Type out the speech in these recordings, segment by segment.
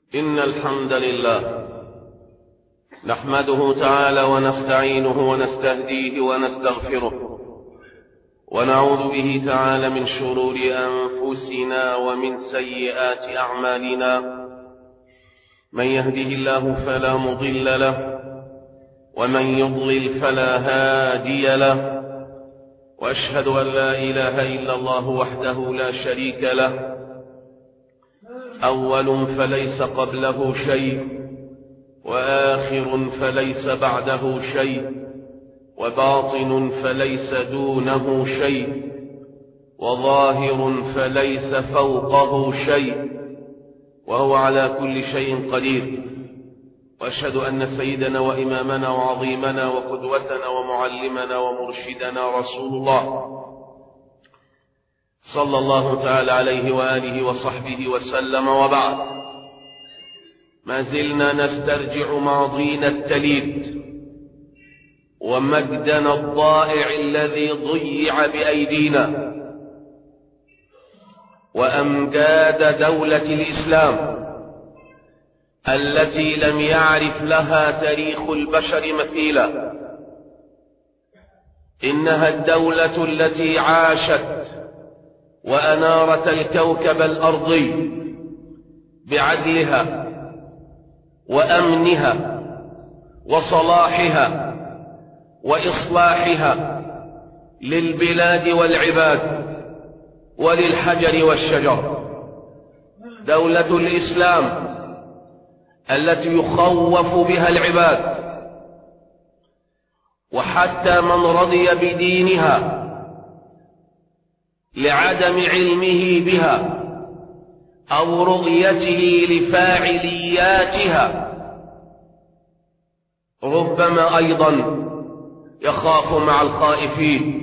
إن الحمد لله نحمده تعالى ونستعينه ونستهديه ونستغفره ونعوذ به تعالى من شرور أنفسنا ومن سيئات أعمالنا من يهده الله فلا مضل له ومن يضلل فلا هادي له وأشهد أن لا إله إلا الله وحده لا شريك له أول فليس قبله شيء وآخر فليس بعده شيء وباطن فليس دونه شيء وظاهر فليس فوقه شيء وهو على كل شيء قدير وأشهد أن سيدنا وإمامنا وعظيمنا وقدوتنا ومعلمنا ومرشدنا رسول الله صلى الله تعالى عليه وآله وصحبه وسلم وبعد ما زلنا نسترجع ماضينا التليد ومجدنا الضائع الذي ضيع بأيدينا وأمجاد دولة الإسلام التي لم يعرف لها تاريخ البشر مثيلا إنها الدولة التي عاشت وأنارت الكوكب الأرضي بعدلها وأمنها وصلاحها وإصلاحها للبلاد والعباد وللحجر والشجر دولة الإسلام التي يخوف بها العباد وحتى من رضي بدينها لعدم علمه بها أو رؤيته لفاعلياتها ربما أيضا يخاف مع الخائفين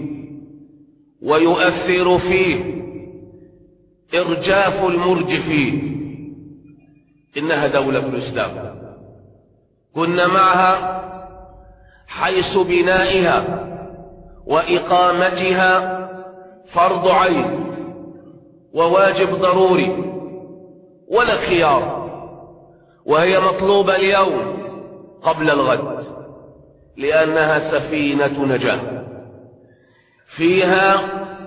ويؤثر فيه إرجاف المرجفين إنها دولة الإسلام كنا معها حيث بنائها وإقامتها فرض عين وواجب ضروري ولا خيار وهي مطلوبة اليوم قبل الغد لأنها سفينة نجاة فيها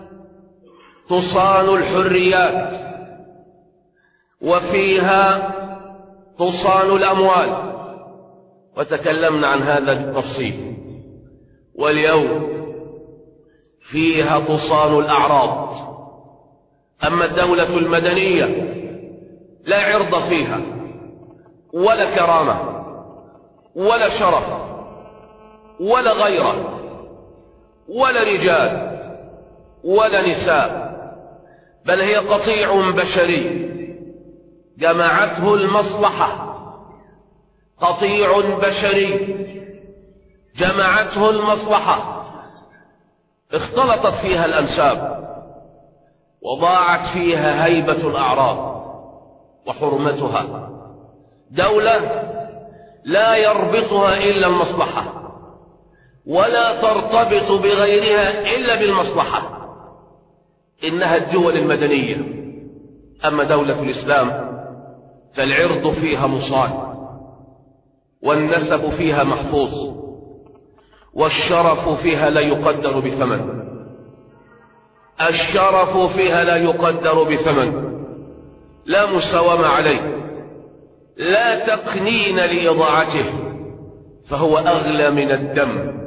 تصان الحريات وفيها تصان الأموال وتكلمنا عن هذا بالتفصيل واليوم فيها تصان الأعراض أما الدولة المدنية لا عرض فيها ولا كرامة ولا شرف ولا غيرة ولا رجال ولا نساء بل هي قطيع بشري جمعته المصلحة قطيع بشري جمعته المصلحة اختلطت فيها الأنساب وضاعت فيها هيبة الأعراض وحرمتها دولة لا يربطها إلا المصلحة ولا ترتبط بغيرها إلا بالمصلحة إنها الدول المدنية أما دولة الإسلام فالعرض فيها مصان والنسب فيها محفوظ والشرف فيها لا يقدر بثمن الشرف فيها لا يقدر بثمن لا مساومة عليه لا تقنين لإضاعته فهو أغلى من الدم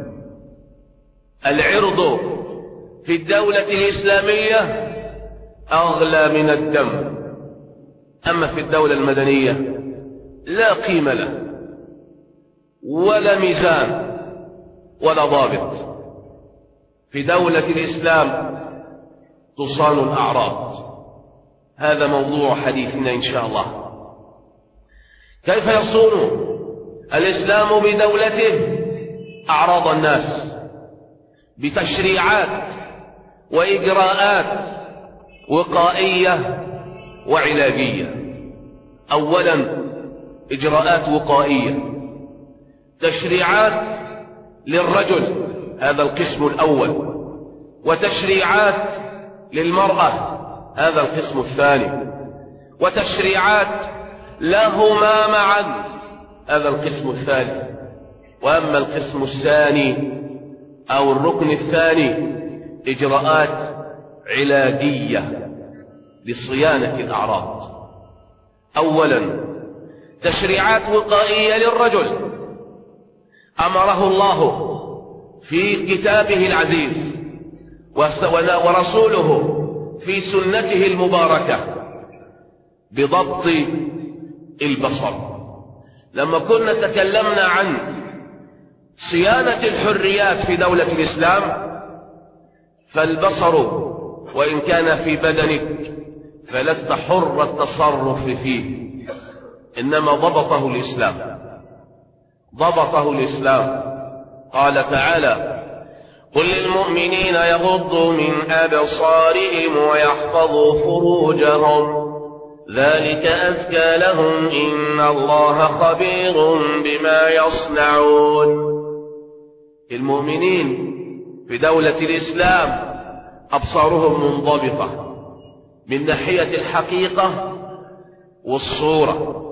العرض في الدولة الإسلامية أغلى من الدم أما في الدولة المدنية لا قيمة له ولا ميزان ولا ضابط في دولة الإسلام تصان الأعراض هذا موضوع حديثنا إن شاء الله كيف يصون الإسلام بدولته أعراض الناس بتشريعات وإجراءات وقائية وعلاجية أولا إجراءات وقائية تشريعات للرجل هذا القسم الأول وتشريعات للمرأة هذا القسم الثاني وتشريعات لهما معا هذا القسم الثالث وأما القسم الثاني أو الركن الثاني إجراءات علاجية لصيانة الأعراض أولا تشريعات وقائية للرجل أمره الله في كتابه العزيز ورسوله في سنته المباركة بضبط البصر لما كنا تكلمنا عن صيانة الحريات في دولة الإسلام فالبصر وإن كان في بدنك فلست حر التصرف فيه إنما ضبطه الإسلام ضبطه الإسلام قال تعالى قل للمؤمنين يغضوا من أبصارهم ويحفظوا فروجهم ذلك أزكى لهم إن الله خبير بما يصنعون المؤمنين في دولة الإسلام أبصارهم منضبطة من ناحية الحقيقة والصورة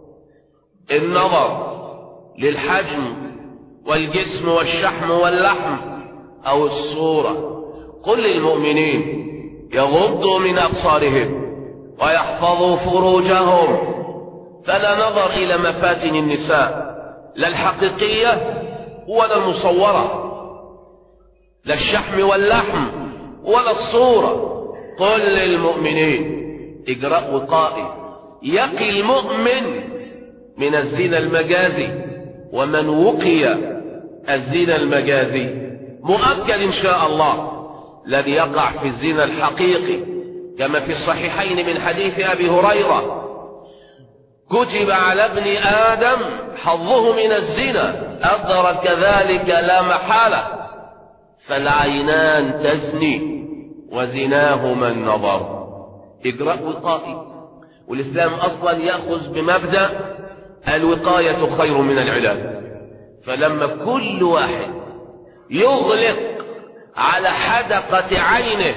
النظر للحجم والجسم والشحم واللحم أو الصورة قل للمؤمنين يغضوا من أبصارهم ويحفظوا فروجهم فلا نظر إلى مفاتن النساء لا الحقيقية ولا المصورة لا الشحم واللحم ولا الصورة قل للمؤمنين إجراء وقائي يقي المؤمن من الزنا المجازي ومن وقي الزنا المجازي مؤكد إن شاء الله لن يقع في الزنا الحقيقي كما في الصحيحين من حديث أبي هريرة كتب على ابن آدم حظه من الزنا أدرك ذلك لا محالة فالعينان تزني وزناهما النظر إجراء وقائي والإسلام أصلا يأخذ بمبدأ الوقاية خير من العلاج فلما كل واحد يغلق على حدقة عينه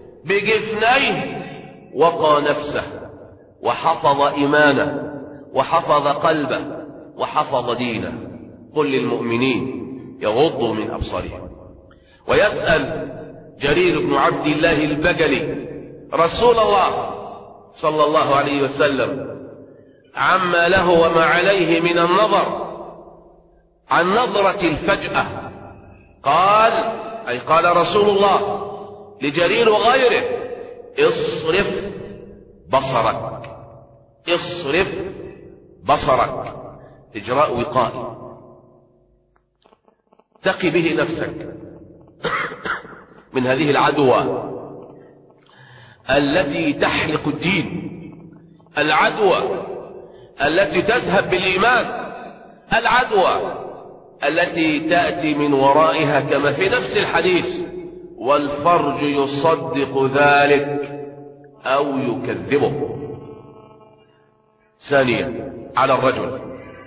بجفنيه وقى نفسه وحفظ إيمانه وحفظ قلبه وحفظ دينه قل للمؤمنين يغضوا من أبصارهم ويسأل جرير بن عبد الله البجلي رسول الله صلى الله عليه وسلم عما له وما عليه من النظر عن نظرة الفجأة قال أي قال رسول الله لجرير غيره اصرف بصرك اصرف بصرك إجراء وقائي تقي به نفسك من هذه العدوى التي تحرق الدين العدوى التي تذهب بالإيمان العدوى التي تأتي من ورائها كما في نفس الحديث والفرج يصدق ذلك أو يكذبه ثانيا على الرجل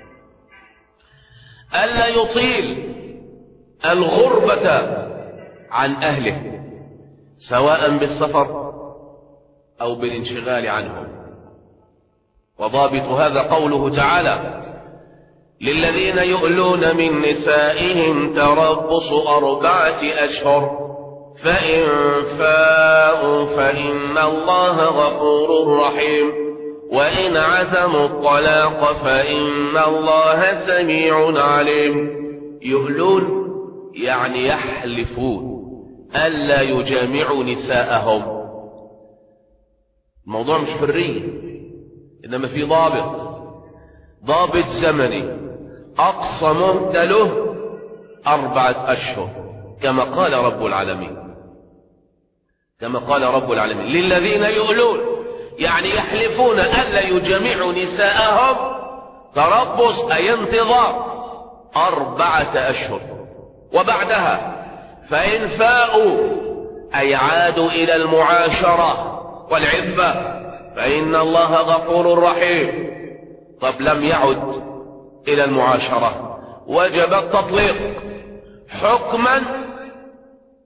ألا يطيل الغربة عن أهله سواء بالسفر أو بالانشغال عنهم وضابط هذا قوله تعالى للذين يؤلون من نسائهم تربص أربعة أشهر فإن فاءوا فإن الله غفور رحيم وإن عزموا الطلاق فإن الله سميع عليم يؤلون يعني يحلفون ألا يجامعوا نساءهم الموضوع مش حرية إنما في ضابط ضابط زمني أقصى مهدله أربعة أشهر كما قال رب العالمين كما قال رب العالمين للذين يؤلون يعني يحلفون ألا يجمعوا نساءهم تربص أي انتظار أربعة أشهر وبعدها فإن فاءوا أي عادوا إلى المعاشرة والعفة فإن الله غفور رحيم طب لم يعد إلى المعاشرة وجب التطليق حكما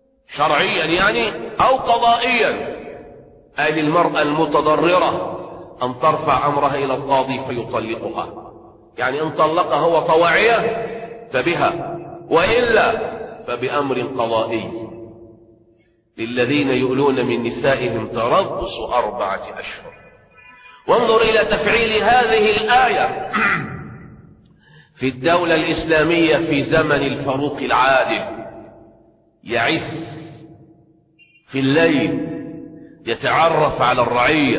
شرعيا يعني أو قضائيا أي للمرأة المتضررة أن ترفع أمرها إلى القاضي فيطلقها يعني إن طلقها هو طواعية فبها وإلا فبأمر قضائي للذين يؤلون من نسائهم تربص أربعة أشهر وانظر إلى تفعيل هذه الآية في الدولة الإسلامية في زمن الفاروق العادل يعس في الليل يتعرف على الرعية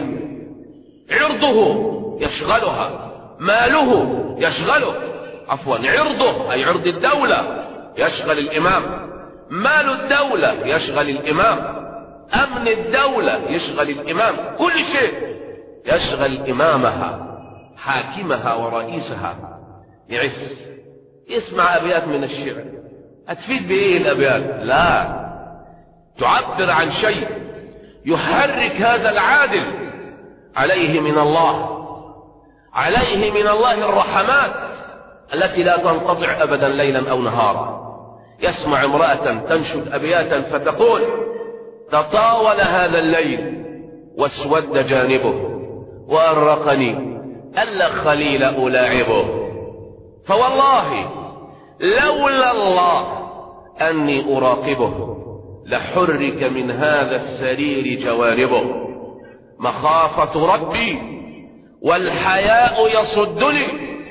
عرضه يشغلها ماله يشغله عفوا عرضه أي عرض الدولة يشغل الإمام مال الدولة يشغل الإمام أمن الدولة يشغل الإمام كل شيء يشغل إمامها حاكمها ورئيسها يعس يسمع أبيات من الشعر هتفيد بإيه الأبيات لا تعبر عن شيء يحرك هذا العادل عليه من الله عليه من الله الرحمات التي لا تنقطع أبدا ليلا أو نهارا يسمع امرأة تنشد أبياتا فتقول تطاول هذا الليل واسود جانبه وأرقني ألا خليل ألاعبه فوالله لولا الله أني أراقبه لحرك من هذا السرير جوانبه مخافة ربي والحياء يصدني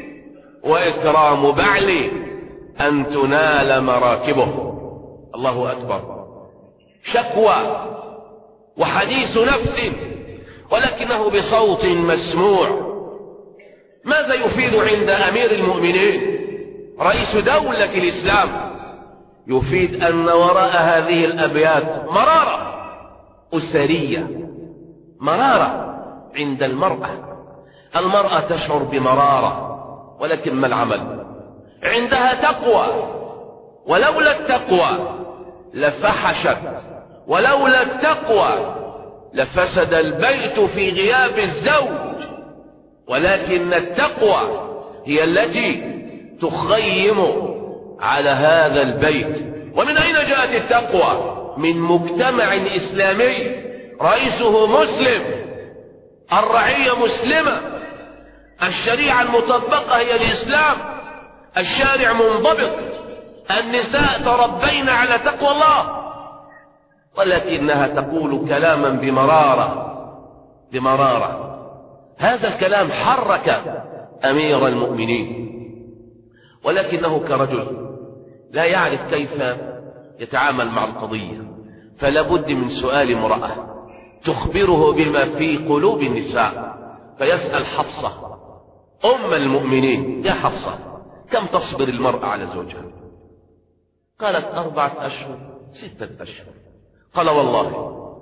وإكرام بعلي أن تنال مراكبه الله أكبر شكوى وحديث نفس ولكنه بصوت مسموع ماذا يفيد عند أمير المؤمنين رئيس دولة الإسلام يفيد أن وراء هذه الأبيات مرارة أسرية مرارة عند المرأة المرأة تشعر بمرارة ولكن ما العمل عندها تقوى ولولا التقوى لفحشت ولولا التقوى لفسد البيت في غياب الزوج ولكن التقوى هي التي تخيم على هذا البيت ومن أين جاءت التقوى من مجتمع إسلامي رئيسه مسلم الرعية مسلمة الشريعة المطبقة هي الإسلام الشارع منضبط النساء تربين على تقوى الله ولكنها تقول كلاما بمرارة بمرارة هذا الكلام حرك أمير المؤمنين ولكنه كرجل لا يعرف كيف يتعامل مع القضية فلا بد من سؤال امرأة تخبره بما في قلوب النساء فيسأل حفصة أم المؤمنين يا حفصة كم تصبر المرأة على زوجها قالت أربعة أشهر ستة أشهر قال والله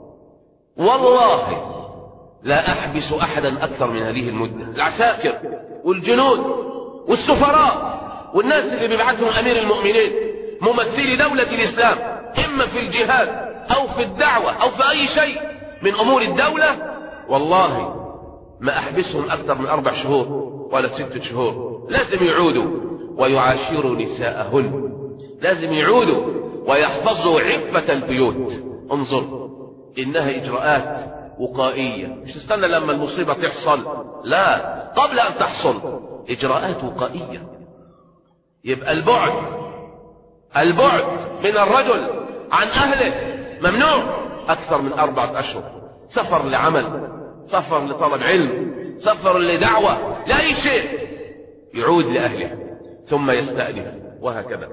والله لا أحبس أحدا أكثر من هذه المدة العساكر والجنود والسفراء والناس اللي بيبعثهم أمير المؤمنين ممثلي دولة الإسلام إما في الجهاد أو في الدعوة أو في أي شيء من أمور الدولة والله ما أحبسهم أكثر من أربع شهور ولا ستة شهور لازم يعودوا ويعاشروا نساءهن لازم يعودوا ويحفظوا عفة البيوت انظر إنها إجراءات وقائية مش تستنى لما المصيبة تحصل لا قبل أن تحصل إجراءات وقائية يبقى البعد البعد من الرجل عن أهله ممنوع أكثر من أربعة أشهر سفر لعمل سفر لطلب علم سفر لدعوة لأي شيء يعود لأهله ثم يستأنف وهكذا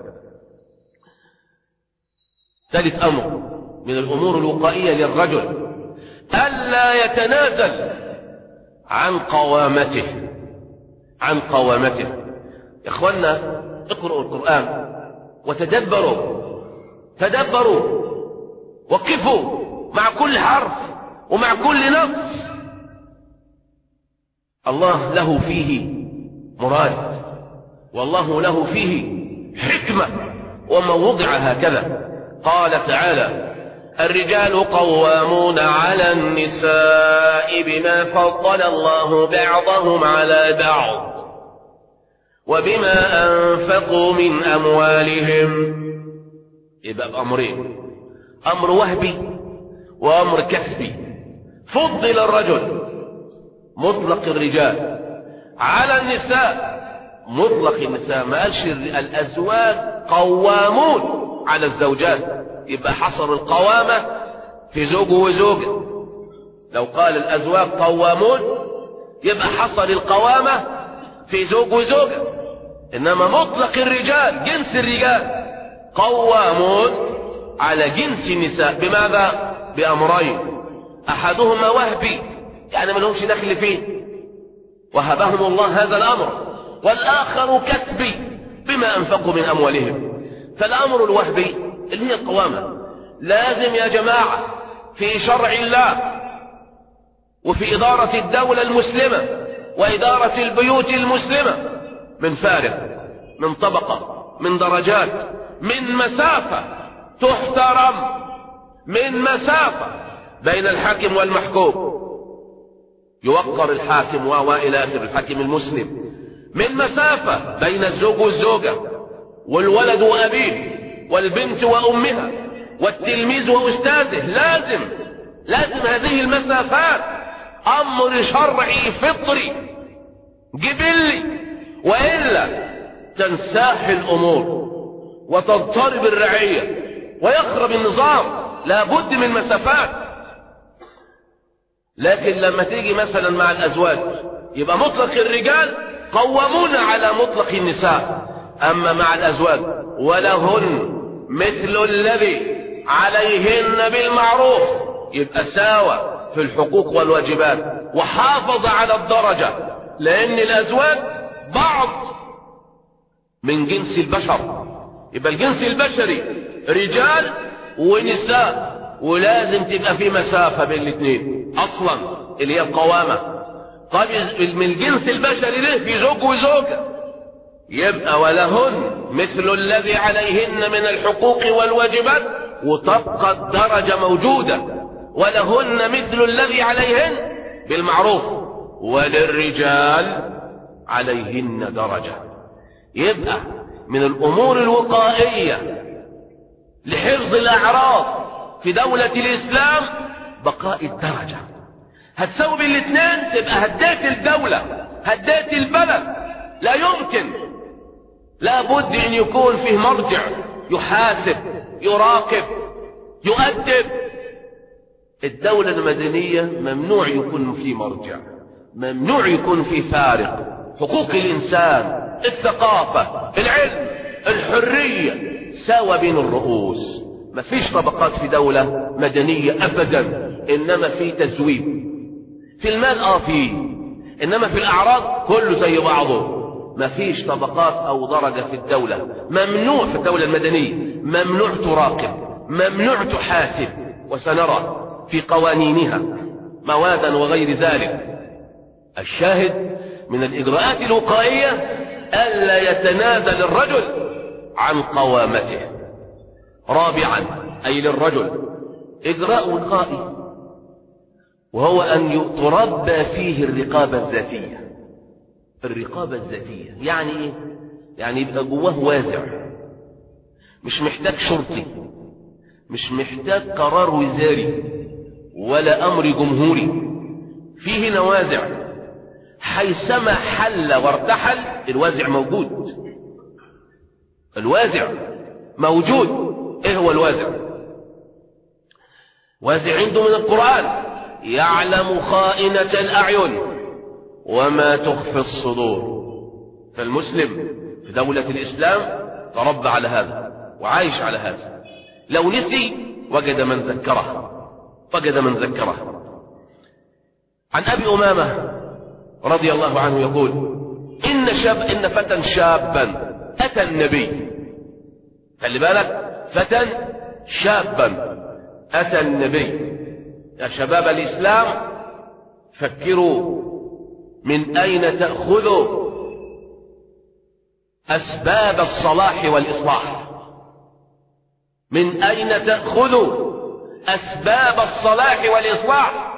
ثالث أمر من الأمور الوقائية للرجل ألا يتنازل عن قوامته عن قوامته يا إخوانا اقرأوا القرآن وتدبروا تدبروا وقفوا مع كل حرف ومع كل نص الله له فيه مراد والله له فيه حكمة وما وضع هكذا قال تعالى الرجال قوامون على النساء بما فضل الله بعضهم على بعض وبما أنفقوا من أموالهم يبقى بأمرين أمر وهبي وأمر كسبي فضل الرجل مطلق الرجال على النساء مطلق النساء ما قالش الأزواج قوامون على الزوجات يبقى حصر القوامة في زوج وزوجة لو قال الأزواج قوامون يبقى حصر القوامة في زوج وزوجة إنما مطلق الرجال جنس الرجال قوامون على جنس النساء بماذا؟ بأمرين أحدهما وهبي يعني ما لهمش دخل فيه وهبهم الله هذا الأمر والآخر كسبي بما أنفقوا من أموالهم فالأمر الوهبي اللي هي القوامة لازم يا جماعة في شرع الله وفي إدارة الدولة المسلمة وإدارة البيوت المسلمة من فارق من طبقة من درجات من مسافة تحترم من مسافة بين الحاكم والمحكوم يوقر الحاكم وإلى آخر الحاكم المسلم من مسافة بين الزوج والزوجة والولد وأبيه والبنت وأمها والتلميذ وأستاذه لازم لازم هذه المسافات أمر شرعي فطري جبلي وإلا تنساح الأمور وتضطرب الرعية ويخرب النظام لابد من مسافات لكن لما تيجي مثلا مع الأزواج يبقى مطلق الرجال قومون على مطلق النساء أما مع الأزواج ولهن مثل الذي عليهن بالمعروف يبقى ساوى في الحقوق والواجبات وحافظ على الدرجة لأن الأزواج بعض من جنس البشر يبقى الجنس البشري رجال ونساء ولازم تبقى في مسافة بين الاثنين أصلا اللي هي القوامة طيب من الجنس البشري ليه في زوج وزوجة يبقى ولهن مثل الذي عليهن من الحقوق والواجبات وتبقى الدرجة موجودة ولهن مثل الذي عليهن بالمعروف وللرجال عليهن درجة يبقى من الأمور الوقائية لحفظ الأعراض في دولة الإسلام بقاء الدرجة هتسوي بين الاثنين تبقى هديت الدولة هديت البلد لا يمكن لابد ان يكون فيه مرجع يحاسب يراقب يؤدب الدولة المدنية ممنوع يكون فيه مرجع ممنوع يكون فيه فارق حقوق الإنسان الثقافة العلم الحرية ساوى بين الرؤوس مفيش طبقات في دولة مدنية أبدا إنما في تزويد في المال اه فيه انما في الاعراض كله زي بعضه مفيش طبقات او درجة في الدولة ممنوع في الدولة المدنية ممنوع تراقب ممنوع تحاسب وسنرى في قوانينها موادا وغير ذلك الشاهد من الاجراءات الوقائية الا يتنازل الرجل عن قوامته رابعا اي للرجل اجراء وقائي وهو أن تربى فيه الرقابة الذاتية الرقابة الذاتية يعني إيه؟ يعني يبقى جواه وازع مش محتاج شرطي مش محتاج قرار وزاري ولا أمر جمهوري فيه نوازع حيثما حل وارتحل الوازع موجود الوازع موجود ايه هو الوازع وازع عنده من القرآن يعلم خائنة الأعين وما تخفي الصدور فالمسلم في دولة الإسلام تربى على هذا وعايش على هذا لو نسي وجد من ذكره وجد من ذكره عن أبي أمامة رضي الله عنه يقول إن شاب إن فتى شابا أتى النبي خلي بالك فتى شابا أتى النبي يا شباب الإسلام فكروا من أين تأخذوا أسباب الصلاح والإصلاح من أين تأخذوا أسباب الصلاح والإصلاح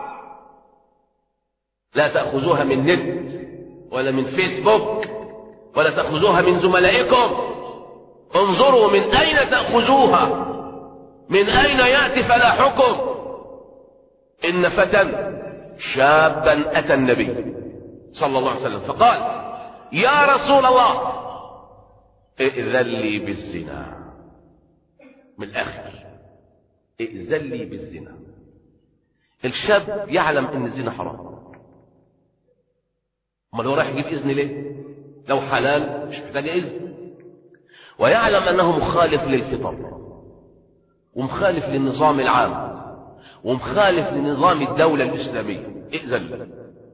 لا تأخذوها من نت ولا من فيسبوك ولا تأخذوها من زملائكم انظروا من أين تأخذوها من أين يأتي فلاحكم إن فتى شابا أتى النبي صلى الله عليه وسلم فقال يا رسول الله ائذن لي بالزنا من الآخر ائذن لي بالزنا الشاب يعلم ان الزنا حرام امال هو رايح يجيب اذن ليه لو حلال مش محتاج اذن ويعلم انه مخالف للفطر ومخالف للنظام العام ومخالف لنظام الدولة الإسلامية ائذن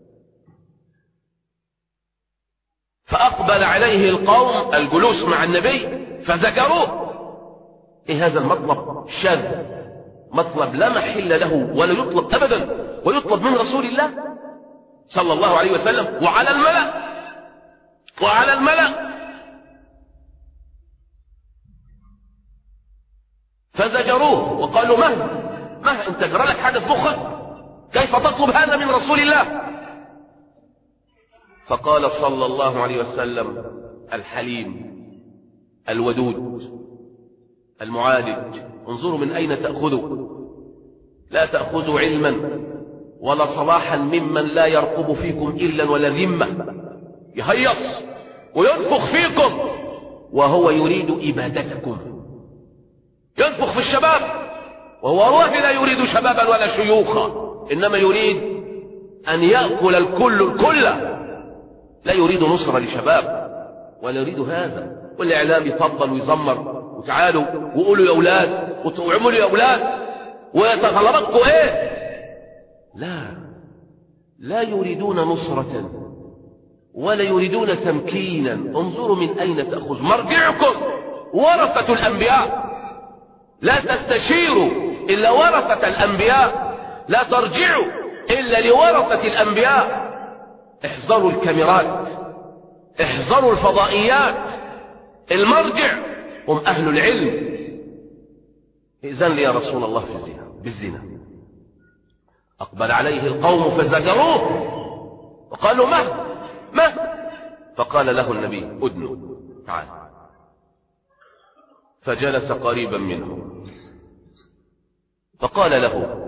فأقبل عليه القوم الجلوس مع النبي فزجروه ايه هذا المطلب شاذ مطلب لا محل له ولا يطلب ابدا ويطلب من رسول الله صلى الله عليه وسلم وعلى الملأ وعلى الملأ فزجروه وقالوا مه مه انت جرى لك حاجه في مخك كيف تطلب هذا من رسول الله فقال صلى الله عليه وسلم الحليم الودود المعالج انظروا من أين تأخذوا لا تأخذوا علما ولا صلاحا ممن لا يرقب فيكم إلا ولا ذمة يهيص وينفخ فيكم وهو يريد إبادتكم ينفخ في الشباب وهو والله لا يريد شبابا ولا شيوخا إنما يريد أن يأكل الكل الكل لا يريد نصرة لشباب ولا يريد هذا والإعلام يفضل ويزمر وتعالوا وقولوا يا أولاد وتعملوا يا أولاد ويتغلبكم إيه لا لا يريدون نصرة ولا يريدون تمكينا انظروا من أين تأخذ مرجعكم ورثة الأنبياء لا تستشيروا إلا ورثة الأنبياء لا ترجعوا إلا لورثة الأنبياء احذروا الكاميرات احذروا الفضائيات المرجع هم أهل العلم إذن لي يا رسول الله في الزنا بالزنا أقبل عليه القوم فزجروه وقالوا ما ما فقال له النبي أدنوا تعال فجلس قريبا منه فقال له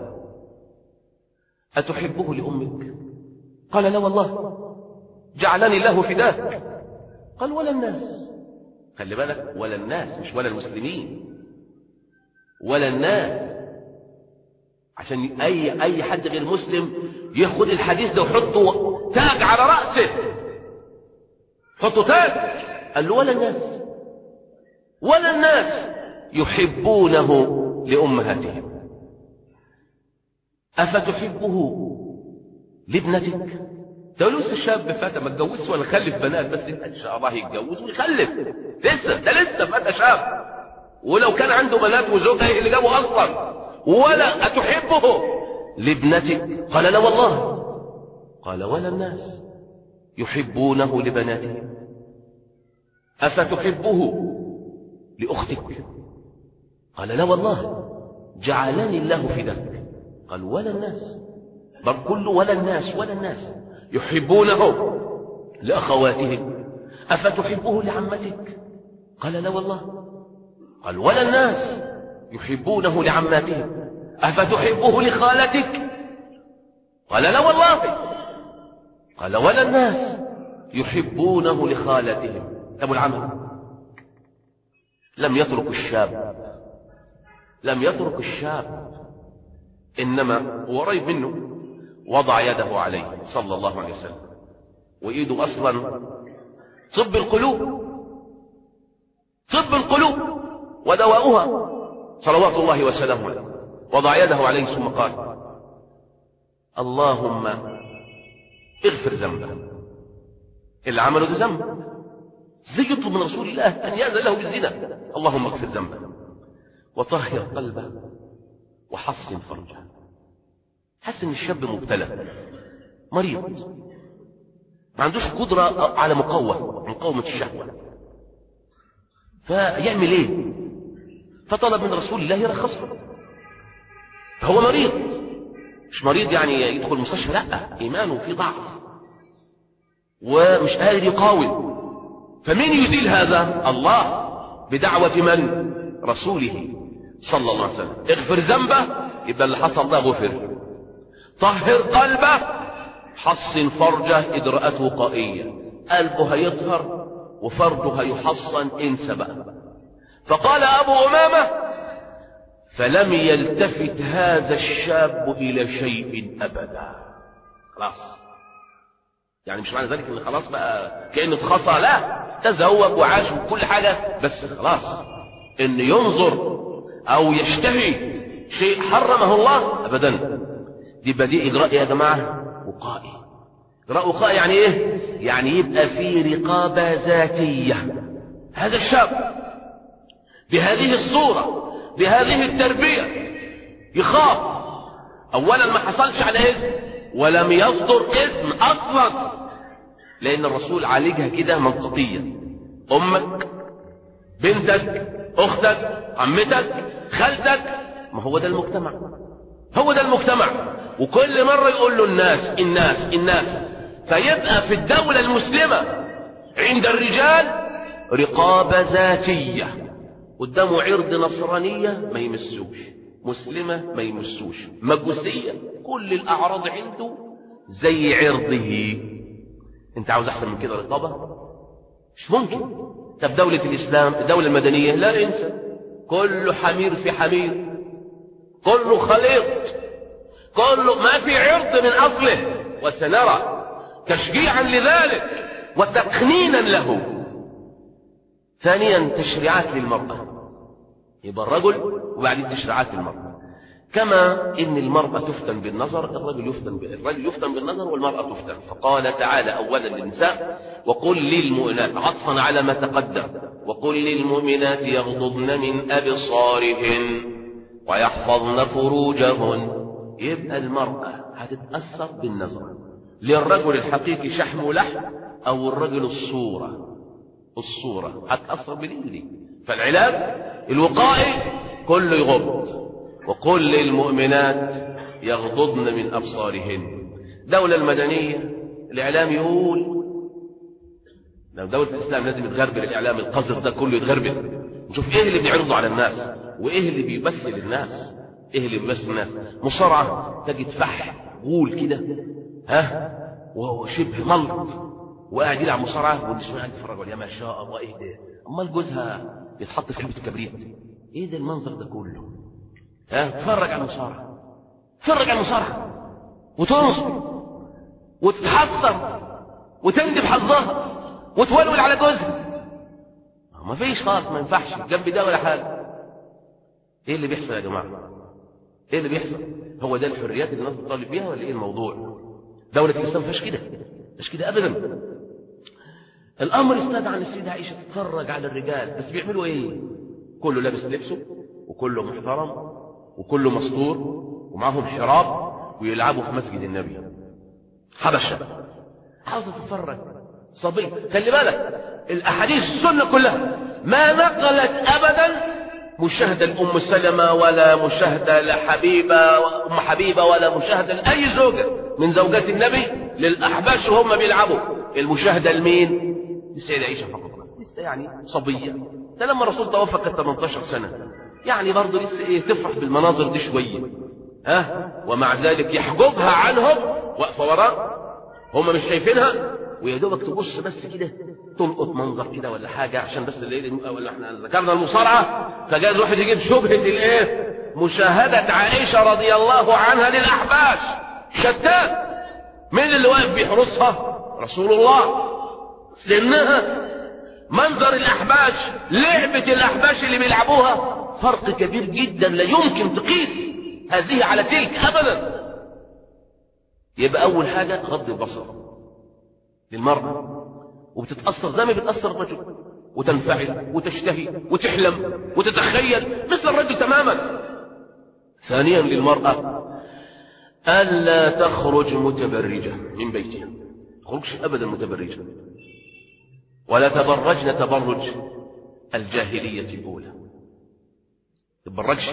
أتحبه لأمك قال لا والله جعلني الله فداك قال ولا الناس خلي بالك ولا الناس مش ولا المسلمين ولا الناس عشان اي اي حد غير مسلم ياخد الحديث ده ويحطه تاج على راسه حطه تاج قال له ولا الناس ولا الناس يحبونه لامهاتهم افتحبه لابنتك ده لسه شاب فتى ما اتجوزش ولا خلف بنات بس ان شاء الله يتجوز ويخلف لسه ده لسه فتى شاب ولو كان عنده بنات وزوجها ايه اللي جابه اصلا ولا اتحبه لابنتك قال لا والله قال ولا الناس يحبونه لبناتهم افتحبه لاختك قال لا والله جعلني الله فداك قال ولا الناس بل كل ولا الناس ولا الناس يحبونه لأخواتهم أفتحبه لعمتك قال لا والله قال ولا الناس يحبونه لعماتهم أفتحبه لخالتك قال لا والله قال ولا الناس يحبونه لخالتهم أبو العمل لم يترك الشاب لم يترك الشاب إنما قريب منه وضع يده عليه صلى الله عليه وسلم وإيده أصلا طب القلوب طب القلوب ودواؤها صلوات الله وسلامه عليه وضع يده عليه ثم قال اللهم اغفر ذنبه اللي عمله ده ذنب زي يطلب من رسول الله أن يأذن له بالزنا اللهم اغفر ذنبه وطهر قلبه وحصن فرجه حس ان الشاب مبتلى مريض ما عندوش قدرة على مقاومة مقاومة الشهوة فيعمل ايه فطلب من رسول الله يرخص له فهو مريض مش مريض يعني يدخل المستشفى لا ايمانه في ضعف ومش قادر يقاوم فمين يزيل هذا الله بدعوة من رسوله صلى الله عليه وسلم اغفر ذنبه يبقى اللي حصل ده غفر طهر قلبه حصن فرجه إذ رأته قائية قلبه هيطهر وفرجه هيحصن انسى بقى فقال أبو أمامة فلم يلتفت هذا الشاب إلى شيء أبدا خلاص يعني مش معنى ذلك ان خلاص بقى كأنه اتخصى لا تزوج وعاش وكل حاجة بس خلاص ان ينظر او يشتهي شيء حرمه الله ابدا دي بدي اجراء يا جماعة وقائي اجراء وقائي يعني ايه يعني يبقى في رقابة ذاتية هذا الشاب بهذه الصورة بهذه التربية يخاف اولا ما حصلش على اذن ولم يصدر اسم اصلا لان الرسول عالجها كده منطقيا امك بنتك اختك عمتك خالتك ما هو ده المجتمع هو ده المجتمع وكل مرة يقول له الناس الناس الناس فيبقى في الدولة المسلمة عند الرجال رقابة ذاتية قدامه عرض نصرانية ما يمسوش مسلمة ما يمسوش مجوسية كل الأعراض عنده زي عرضه انت عاوز احسن من كده رقابة مش ممكن طب دولة الإسلام الدولة المدنية لا انسى كله حمير في حمير كله خليط كله ما في عرض من أصله وسنرى تشجيعا لذلك وتقنينا له ثانيا تشريعات للمرأة يبقى الرجل وبعدين تشريعات للمرأة كما ان المرأة تفتن بالنظر الرجل يفتن الرجل يفتن بالنظر والمرأة تفتن فقال تعالى اولا للنساء وقل للمؤمنات عطفا على ما تقدم وقل للمؤمنات يغضضن من ابصارهن ويحفظن فروجهن يبقى المرأة هتتأثر بالنظر للرجل الحقيقي شحم ولحم او الرجل الصورة الصورة هتأثر بالإنجلي فالعلاج الوقائي كله يغض وقل للمؤمنات يغضضن من أبصارهن دولة المدنية الإعلام يقول لو دولة الإسلام لازم يتغربل الإعلام القذر ده كله يتغربل نشوف إيه اللي بيعرضه على الناس وإيه اللي بيمثل الناس إيه اللي بيمثل الناس مصارعة تجد فح غول كده ها وهو شبه ملط وقاعد يلعب مصارعة والنسوان قاعد يتفرجوا يا ما شاء الله إيه ده أمال جوزها يتحط في علبة الكبريت إيه ده المنظر ده كله ها تفرج على المصارعة تفرج على المصارعة وتنصب وتتحسر وتندب حظها وتولول على جوزها ما فيش خالص ما ينفعش جنب ده ولا حاجة ايه اللي بيحصل يا جماعة ايه اللي بيحصل هو ده الحريات اللي الناس بتطالب بيها ولا ايه الموضوع دولة الإسلام فيش كده فيش كده أبدا الأمر استدعى أن السيدة عائشة تتفرج على الرجال بس بيعملوا ايه كله لابس لبسه وكله محترم وكله مستور ومعهم حراب ويلعبوا في مسجد النبي حبشة عاوزة تتفرج صبي خلي بالك الأحاديث السنة كلها ما نقلت أبدا مشاهدة لأم سلمة ولا مشاهدة لحبيبة أم حبيبة ولا مشاهدة لأي زوجة من زوجات النبي للأحباش وهم بيلعبوا المشاهدة لمين؟ للسيدة عائشة فقط لسه يعني صبية ده لما الرسول توفى كانت 18 سنة يعني برضه لسه ايه تفرح بالمناظر دي شوية ها ومع ذلك يحجبها عنهم واقفة وراء هم مش شايفينها ويا دوبك تبص بس كده تلقط منظر كده ولا حاجة عشان بس الليل ولا احنا ذكرنا المصارعة فجاز واحد يجيب شبهة الايه مشاهدة عائشة رضي الله عنها للأحباش شتان مين اللي واقف بيحرسها رسول الله سنها منظر الأحباش لعبة الأحباش اللي بيلعبوها فرق كبير جدا لا يمكن تقيس هذه على تلك أبدا يبقى أول حاجة غض البصر للمرأة وبتتأثر زي ما بتأثر الرجل وتنفعل وتشتهي وتحلم وتتخيل مثل الرجل تماما ثانيا للمرأة ألا تخرج متبرجة من بيتها تخرجش أبدا متبرجة ولا تبرجن تبرج الجاهلية الأولى تبرجش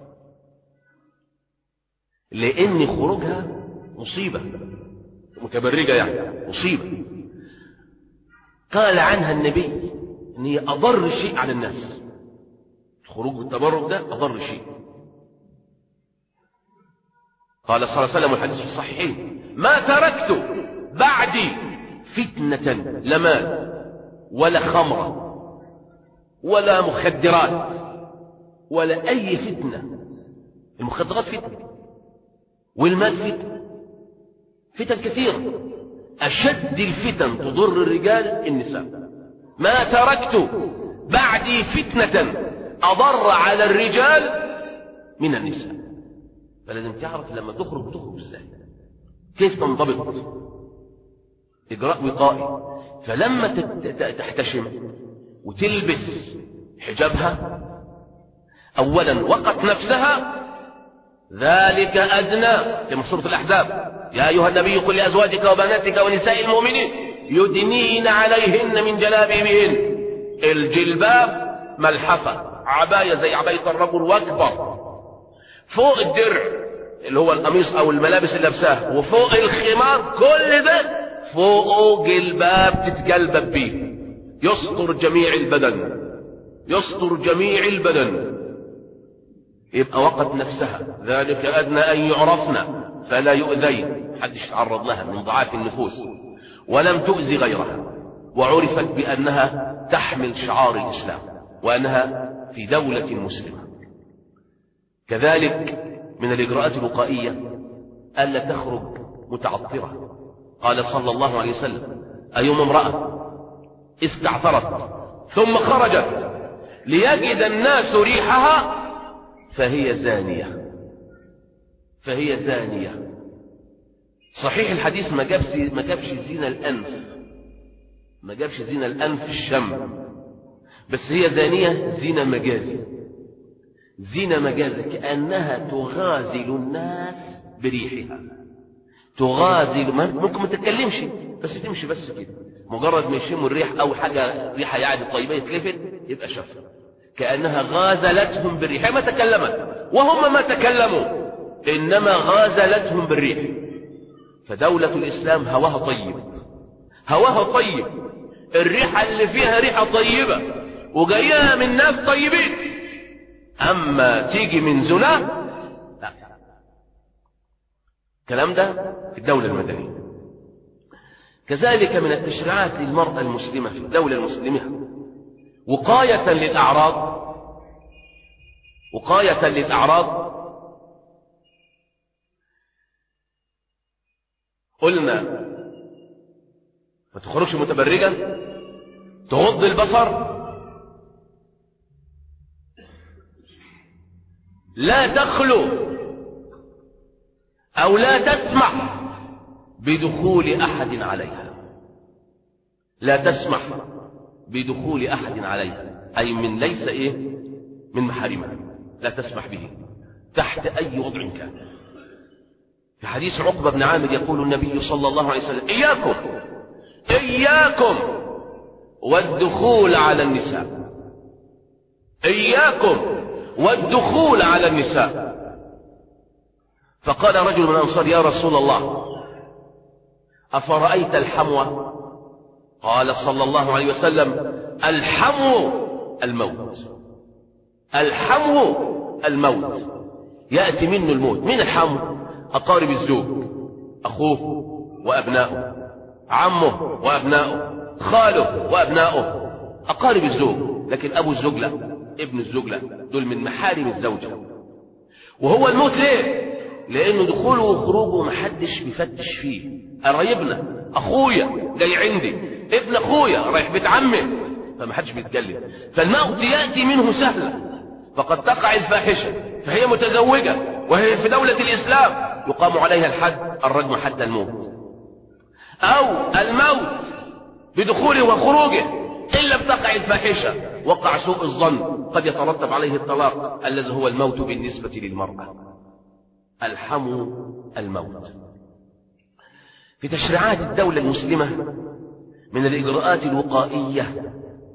لأن خروجها مصيبة متبرجة يعني مصيبة قال عنها النبي ان هي اضر شيء على الناس الخروج بالتبرج ده اضر شيء قال صلى الله عليه وسلم والحديث في الصحيحين ما تركت بعدي فتنة لمال ولا خمرة ولا مخدرات ولا أي فتنة المخدرات فتنة والمال فتنة فتن كثيرة أشد الفتن تضر الرجال النساء ما تركت بعدي فتنة أضر على الرجال من النساء فلازم تعرف لما تخرج تخرج ازاي كيف تنضبط إجراء وقائي فلما تحتشم وتلبس حجابها أولا وقت نفسها ذلك أدنى كما سورة الأحزاب يا أيها النبي قل لأزواجك وبناتك ونساء المؤمنين يدنين عليهن من جلابيبهن الجلباب ملحفة عباية زي عباية الرجل واكبر فوق الدرع اللي هو القميص او الملابس اللي لابساها وفوق الخمار كل ده فوقه جلباب تتجلبب بيه يستر جميع البدن يستر جميع البدن يبقى وقت نفسها ذلك أدنى أن يعرفن فلا يؤذين حدش يتعرض لها من ضعاف النفوس ولم تؤذي غيرها وعرفت بأنها تحمل شعار الإسلام وأنها في دولة مسلمة كذلك من الإجراءات الوقائية ألا تخرج متعطرة قال صلى الله عليه وسلم أيما امرأة استعطرت ثم خرجت ليجد الناس ريحها فهي زانية فهي زانية صحيح الحديث ما جابش ما جابش زينة الأنف ما جابش زينة الأنف الشم بس هي زانية زينة مجازي زينة مجازي كأنها تغازل الناس بريحها تغازل ممكن ما تتكلمش بس تمشي بس كده مجرد ما يشموا الريح او حاجه ريحه يعني طيبه يتلفت يبقى شافها كانها غازلتهم بالريح ما تكلمت وهم ما تكلموا انما غازلتهم بالريح فدوله الاسلام هواها طيب هواها طيب الريحه اللي فيها ريحه طيبه وجايه من ناس طيبين اما تيجي من زنا لا الكلام ده في الدوله المدنيه كذلك من التشريعات للمرأة المسلمة في الدولة المسلمة وقاية للأعراض وقاية للأعراض قلنا ما تخرجش متبرجة تغض البصر لا تخلو أو لا تسمح بدخول أحد عليها لا تسمح بدخول أحد عليها أي من ليس إيه من محارمها لا تسمح به تحت أي وضع كان في حديث عقبة بن عامر يقول النبي صلى الله عليه وسلم إياكم إياكم والدخول على النساء إياكم والدخول على النساء فقال رجل من الأنصار يا رسول الله أفرأيت الحمو قال صلى الله عليه وسلم الحمو الموت الحمو الموت يأتي منه الموت من الحمو أقارب الزوج أخوه وأبناؤه عمه وأبناؤه خاله وأبناؤه أقارب الزوج لكن أبو الزوج لا ابن الزوج لا دول من محارم الزوجة وهو الموت ليه لأنه دخوله وخروجه محدش بيفتش فيه قرايبنا أخويا جاي عندي ابن أخويا رايح بيت عمي فمحدش بيتكلم فالموت يأتي منه سهلا فقد تقع الفاحشة فهي متزوجة وهي في دولة الإسلام يقام عليها الحد الرجم حد الموت أو الموت بدخوله وخروجه إن لم تقع الفاحشة وقع سوء الظن قد يترتب عليه الطلاق الذي هو الموت بالنسبة للمرأة الحمو الموت في تشريعات الدولة المسلمة من الإجراءات الوقائية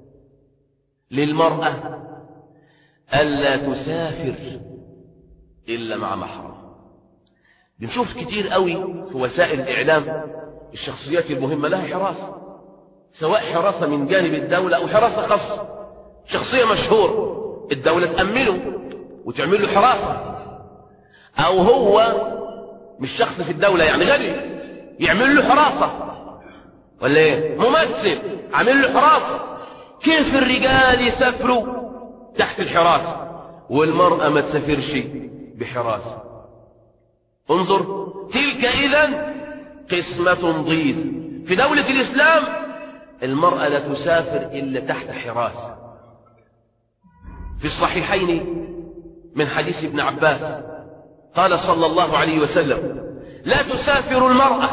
للمرأة ألا تسافر إلا مع محرم بنشوف كتير قوي في وسائل الإعلام الشخصيات المهمة لها حراسة سواء حراسة من جانب الدولة أو حراسة خاصة شخصية مشهور الدولة تأمنه وتعمل له حراسة أو هو مش شخص في الدولة يعني غني يعمل له حراسة ولا ايه ممثل عامل له حراسة كيف الرجال يسافروا تحت الحراسة والمرأة ما تسافرش بحراسة انظر تلك اذا قسمة ضيز في دولة الاسلام المرأة لا تسافر الا تحت حراسة في الصحيحين من حديث ابن عباس قال صلى الله عليه وسلم لا تسافر المرأة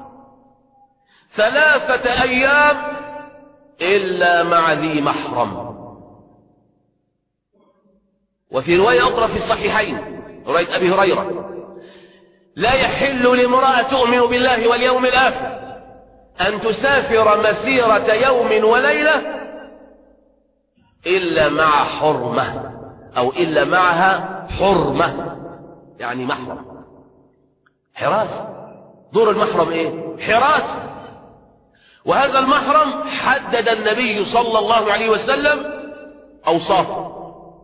ثلاثة أيام إلا مع ذي محرم وفي رواية أخرى في الصحيحين رواية أبي هريرة لا يحل لامرأة تؤمن بالله واليوم الآخر أن تسافر مسيرة يوم وليلة إلا مع حرمة أو إلا معها حرمة يعني محرم حراسة دور المحرم إيه حراسة وهذا المحرم حدد النبي صلى الله عليه وسلم أوصافه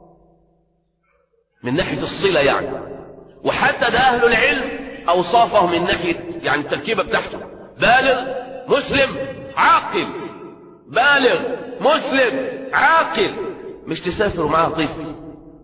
من ناحية الصلة يعني وحدد أهل العلم أوصافه من ناحية يعني التركيبة بتاعته بالغ مسلم عاقل بالغ مسلم عاقل مش تسافر معاه طفل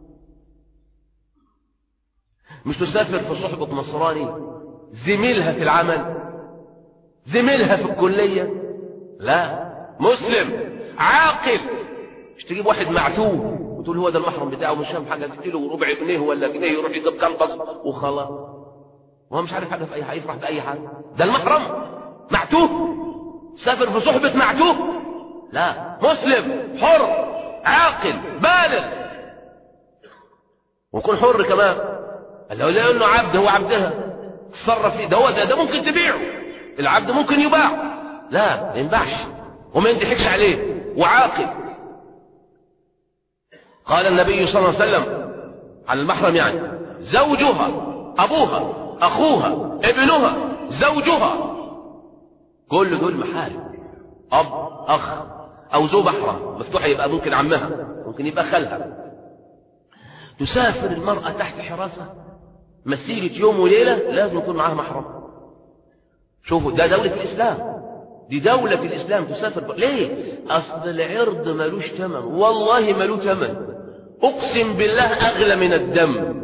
مش تسافر في صحبة نصراني زميلها في العمل زميلها في الكلية لا مسلم عاقل مش تجيب واحد معتوه وتقول هو ده المحرم بتاعه مش فاهم حاجة تديله ربع جنيه ولا جنيه يروح يجيب كلبس وخلاص وهو مش عارف حاجة في أي حاجة يفرح بأي حاجة ده المحرم معتوه سافر في صحبة معتوه لا مسلم حر عاقل بالغ ويكون حر كمان لو لا انه عبد هو عبدها تصرف فيه ده هو ده, ده ممكن تبيعه العبد ممكن يباع لا ما ينباعش وما ينضحكش عليه وعاقل قال النبي صلى الله عليه وسلم على المحرم يعني زوجها ابوها اخوها ابنها زوجها كل دول محارم اب اخ او ذو محرم مفتوح يبقى ممكن عمها ممكن يبقى خالها تسافر المرأة تحت حراسة مسيرة يوم وليلة لازم يكون معاها محرم شوفوا ده دولة الإسلام دي دولة في الإسلام تسافر ب... ليه أصل العرض ملوش ثمن والله ملو ثمن أقسم بالله أغلى من الدم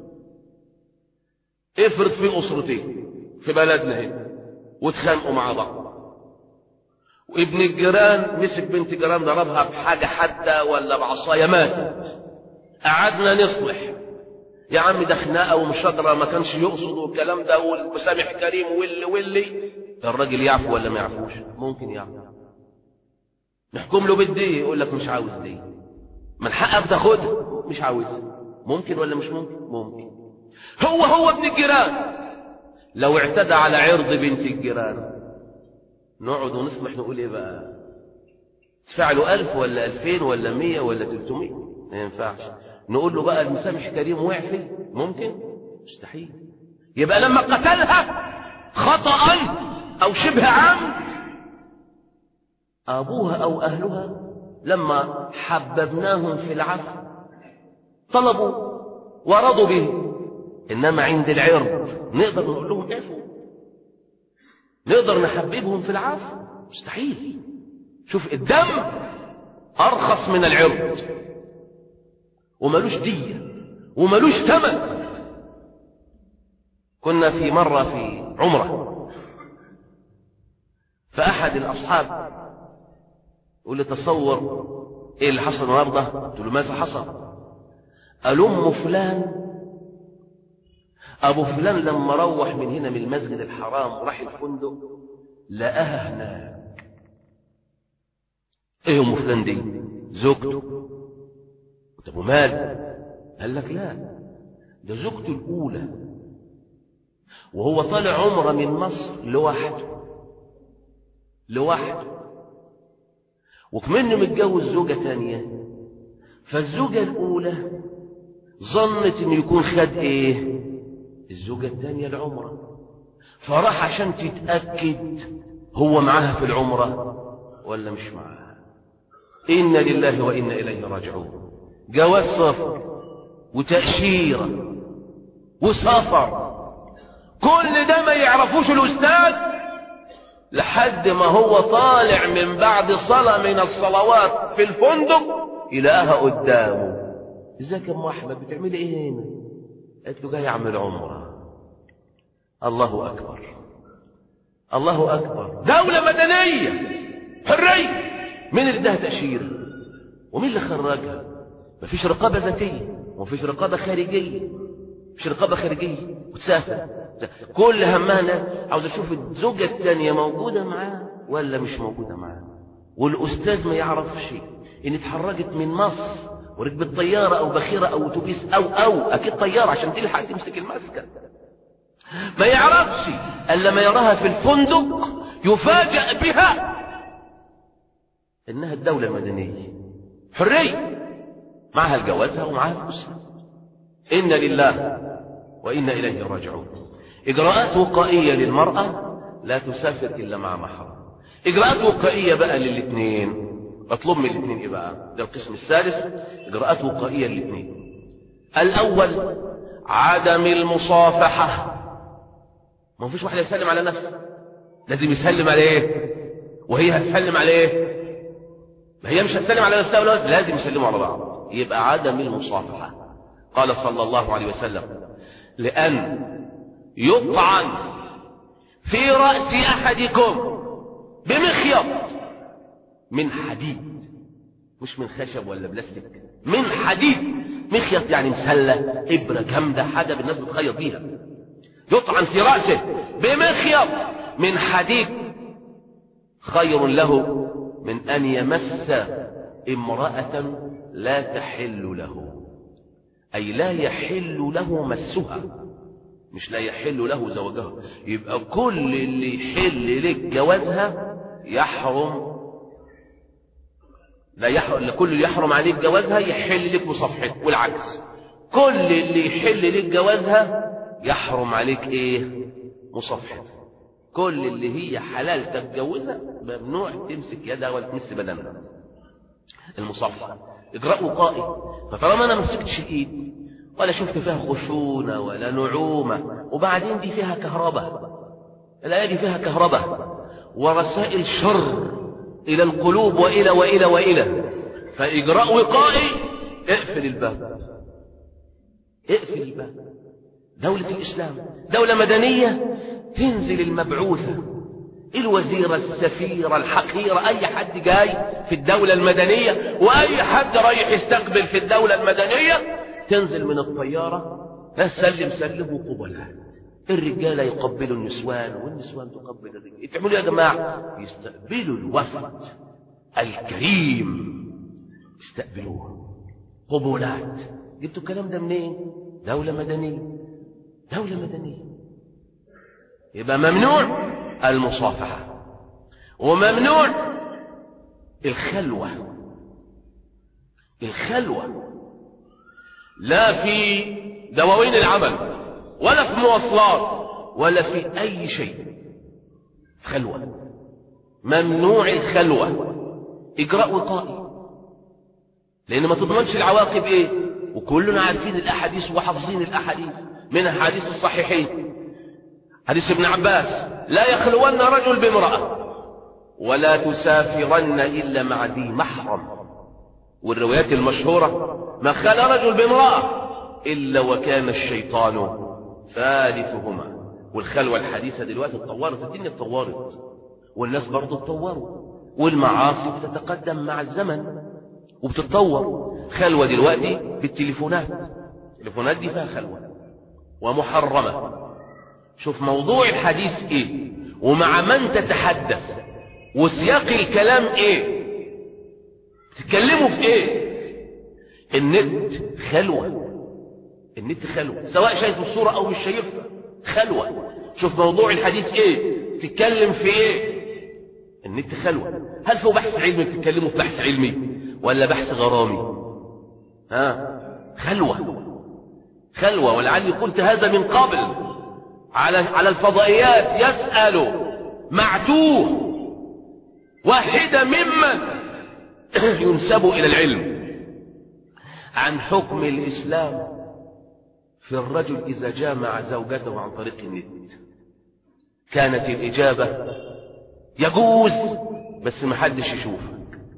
افرض في أسرتين في بلدنا هنا واتخانقوا مع بعض وابن الجيران مسك بنت جيران ضربها بحاجة حادة ولا بعصاية ماتت قعدنا نصلح يا عم ده خناقه ومشاجره ما كانش يقصد والكلام ده والمسامح كريم واللي واللي الراجل يعفو ولا ما يعفوش ممكن يعفو نحكم له بالدية يقول لك مش عاوز دي من حقك تاخدها مش عاوزها ممكن ولا مش ممكن ممكن هو هو ابن الجيران لو اعتدى على عرض بنت الجيران نقعد ونصلح نقول ايه بقى تدفع له ألف ولا ألفين ولا مية ولا تلتمية ما ينفعش نقول له بقى المسامح كريم وعفي ممكن مستحيل يبقى لما قتلها خطأ أو شبه عمد أبوها أو أهلها لما حببناهم في العفو طلبوا ورضوا به إنما عند العرض نقدر نقول لهم عفوا نقدر نحببهم في العفو مستحيل شوف الدم أرخص من العرض وملوش دية وملوش ثمن كنا في مرة في عمرة فأحد الأصحاب يقول لي تصور إيه اللي حصل النهارده؟ قلت له ماذا حصل؟ قال أم فلان أبو فلان لما روح من هنا من المسجد الحرام وراح الفندق لقاها هناك إيه أم فلان دي؟ زوجته طب ومال قال لك لا ده زوجته الأولى وهو طالع عمره من مصر لوحده لوحده وكمان متجوز زوجة تانية فالزوجة الأولى ظنت إنه يكون خد إيه الزوجة التانية العمرة فراح عشان تتأكد هو معاها في العمرة ولا مش معاها إنا لله وإنا إليه راجعون جواز سفر وتأشيرة وسفر كل ده ما يعرفوش الأستاذ لحد ما هو طالع من بعد صلاة من الصلوات في الفندق يلاقاها قدامه ازيك يا ام احمد بتعملي ايه هنا قالت له جاي اعمل عمره الله اكبر الله اكبر دولة مدنية حرية مين اللي اداها تأشيرة ومين اللي خرجها مفيش رقابة ذاتية ومفيش رقابة خارجية مفيش رقابة خارجية وتسافر كل همها عاوز اشوف الزوجة الثانية موجودة معاه ولا مش موجودة معاه والاستاذ ما يعرفش ان اتحرجت من مصر وركبت طيارة او بخيرة او اتوبيس او او اكيد طيارة عشان تلحق تمسك المسكن ما يعرفش الا ما يراها في الفندق يفاجأ بها انها الدولة المدنية حرية معها الجوازها ومعها فلوسها إن لله وإنا إليه راجعون إجراءات وقائية للمرأة لا تسافر إلا مع محرم إجراءات وقائية بقى للاثنين أطلب من الاثنين إيه بقى ده القسم الثالث إجراءات وقائية للاثنين الأول عدم المصافحة ما فيش واحد يسلم على نفسه لازم يسلم عليه وهي هتسلم عليه ما هي مش هتسلم على نفسها ولا لازم يسلموا على بعض يبقى عدم المصافحة قال صلى الله عليه وسلم لأن يطعن في رأس أحدكم بمخيط من حديد مش من خشب ولا بلاستيك من حديد مخيط يعني مسلة إبرة جامدة حاجة الناس بتخيط بيها يطعن في رأسه بمخيط من حديد خير له من أن يمس امرأة لا تحل له أي لا يحل له مسها مش لا يحل له زوجها يبقى كل اللي يحل لك جوازها يحرم لا يحرم كل اللي يحرم عليك جوازها يحل لك مصافحتك والعكس كل اللي يحل لك جوازها يحرم عليك ايه مصافحتك كل اللي هي حلال تتجوزها ممنوع تمسك يدها ولا تمس بدنها المصافحة إجراء وقائي فطالما أنا مسكتش الإيد ولا شفت فيها خشونة ولا نعومة وبعدين دي فيها كهرباء الآية دي فيها كهرباء ورسائل شر إلى القلوب وإلى وإلى وإلى فإجراء وقائي اقفل الباب اقفل الباب دولة الإسلام دولة مدنية تنزل المبعوثة الوزيرة السفيرة الحقيرة أي حد جاي في الدولة المدنية وأي حد رايح يستقبل في الدولة المدنية تنزل من الطيارة سلم سلم وقبلات الرجالة يقبلوا النسوان والنسوان تقبل الرجال تعملوا يا جماعة يستقبلوا الوفد الكريم يستقبلوه قبولات جبتوا الكلام ده منين دولة مدنية دولة مدنية يبقى ممنوع المصافحة وممنوع الخلوة الخلوة لا في دواوين العمل ولا في مواصلات ولا في أي شيء خلوة ممنوع الخلوة إجراء وقائي لأن ما تضمنش العواقب إيه وكلنا عارفين الأحاديث وحافظين الأحاديث منها حديث الصحيحين حديث ابن عباس لا يخلون رجل بامرأة ولا تسافرن إلا مع ذي محرم والروايات المشهورة ما خلى رجل بامرأة إلا وكان الشيطان ثالثهما والخلوة الحديثة دلوقتي اتطورت الدنيا اتطورت والناس برضو اتطوروا والمعاصي بتتقدم مع الزمن وبتتطور خلوة دلوقتي بالتليفونات التليفونات دي فيها خلوة ومحرمة شوف موضوع الحديث ايه ومع من تتحدث وسياق الكلام ايه تتكلموا في ايه النت خلوة النت خلوة سواء شايف الصورة او مش شايفها خلوة شوف موضوع الحديث ايه تتكلم في ايه النت خلوة هل في بحث علمي بتتكلموا في بحث علمي ولا بحث غرامي ها خلوة خلوة ولعلي قلت هذا من قبل على على الفضائيات يسأل معتوه واحدة ممن ينسب إلى العلم عن حكم الإسلام في الرجل إذا جامع زوجته عن طريق النت كانت الإجابة يجوز بس محدش يشوفك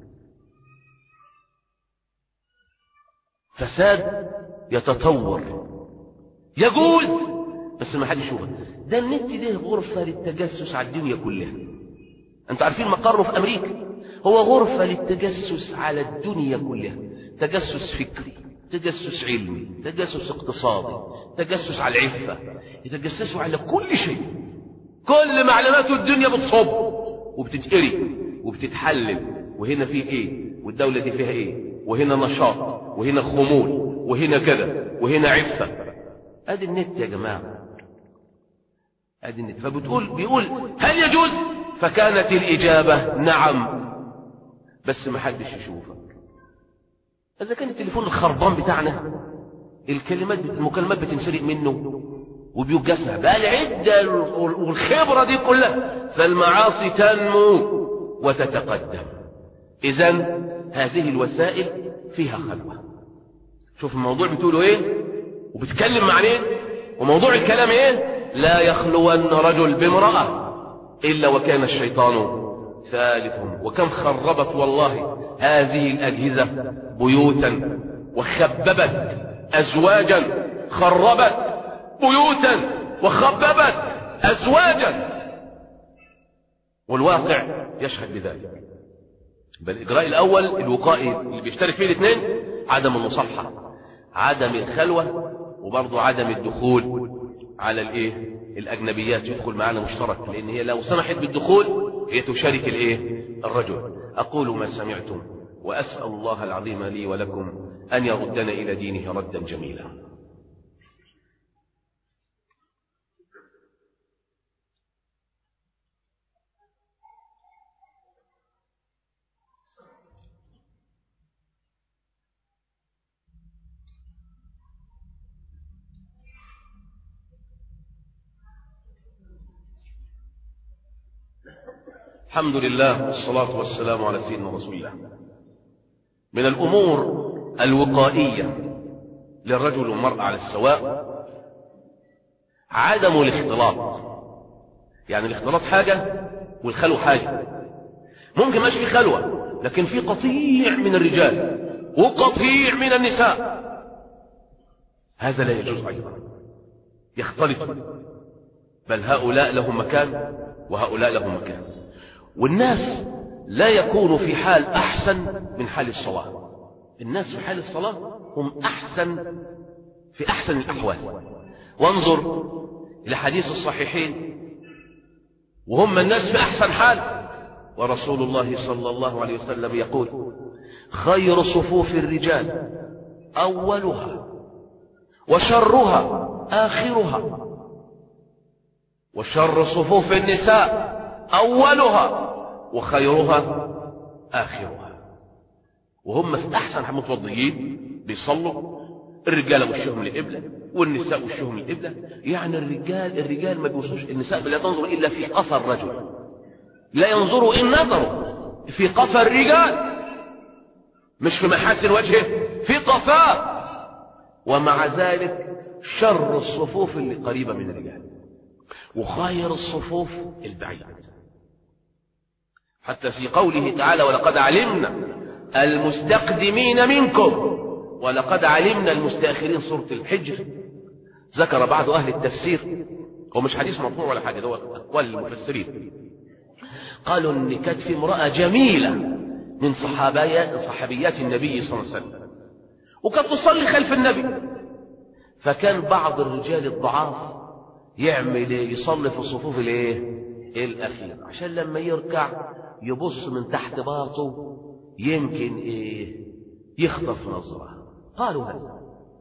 فساد يتطور يجوز بس ما حد يشوفك ده النت ده غرفة للتجسس على الدنيا كلها انتوا عارفين مقره في امريكا هو غرفة للتجسس على الدنيا كلها تجسس فكري تجسس علمي تجسس اقتصادي تجسس على العفة يتجسسوا على كل شيء كل معلومات الدنيا بتصب وبتتقري وبتتحلل وهنا في ايه والدولة دي فيها ايه وهنا نشاط وهنا خمول وهنا كذا وهنا عفة ادي النت يا جماعة ادي النت فبتقول بيقول هل يجوز فكانت الإجابة نعم بس ما حدش يشوفك إذا كان التليفون الخربان بتاعنا الكلمات المكالمات بتنسرق منه وبيوجسها بقى العدة والخبرة دي كلها فالمعاصي تنمو وتتقدم إذا هذه الوسائل فيها خلوة شوف الموضوع بتقوله ايه وبتكلم مع مين وموضوع الكلام ايه لا يخلون رجل بامرأة إلا وكان الشيطان ثالثهم وكم خربت والله هذه الأجهزة بيوتا وخببت أزواجا خربت بيوتا وخببت أزواجا والواقع يشهد بذلك بل الإجراء الأول الوقائي اللي بيشترك فيه الاثنين عدم المصافحة عدم الخلوة وبرضه عدم الدخول على الايه الأجنبيات يدخل معنا مشترك لأن هي لو سمحت بالدخول هي تشارك الايه الرجل أقول ما سمعتم وأسأل الله العظيم لي ولكم أن يردنا إلى دينه ردا جميلا الحمد لله والصلاة والسلام على سيدنا رسول الله من الأمور الوقائية للرجل والمرأة على السواء عدم الاختلاط يعني الاختلاط حاجة والخلو حاجة ممكن ماشي في خلوة لكن في قطيع من الرجال وقطيع من النساء هذا لا يجوز أيضا يختلط بل هؤلاء لهم مكان وهؤلاء لهم مكان والناس لا يكون في حال أحسن من حال الصلاة الناس في حال الصلاة هم أحسن في أحسن الأحوال وانظر إلى حديث الصحيحين وهم الناس في أحسن حال ورسول الله صلى الله عليه وسلم يقول خير صفوف الرجال أولها وشرها آخرها وشر صفوف النساء أولها وخيرها آخرها وهم في أحسن متوضيين بيصلوا الرجال وشهم للقبلة والنساء وشهم للقبلة يعني الرجال الرجال ما بيوصوش النساء لا تنظر إلا في قفا الرجل لا ينظروا إن نظروا في قفا الرجال مش في محاسن وجهه في قفاه ومع ذلك شر الصفوف اللي قريبة من الرجال وخير الصفوف البعيد حتى في قوله تعالى ولقد علمنا المستقدمين منكم ولقد علمنا المستأخرين سورة الحجر ذكر بعض أهل التفسير هو مش حديث مرفوع ولا حاجة ده أقوال المفسرين قالوا إن كانت في امرأة جميلة من صحابيات صحابيات النبي صلى الله عليه وسلم وكانت تصلي خلف النبي فكان بعض الرجال الضعاف يعمل ايه يصلي في الصفوف الايه الاخيره عشان لما يركع يبص من تحت باطه يمكن ايه يخطف نظره قالوا هذا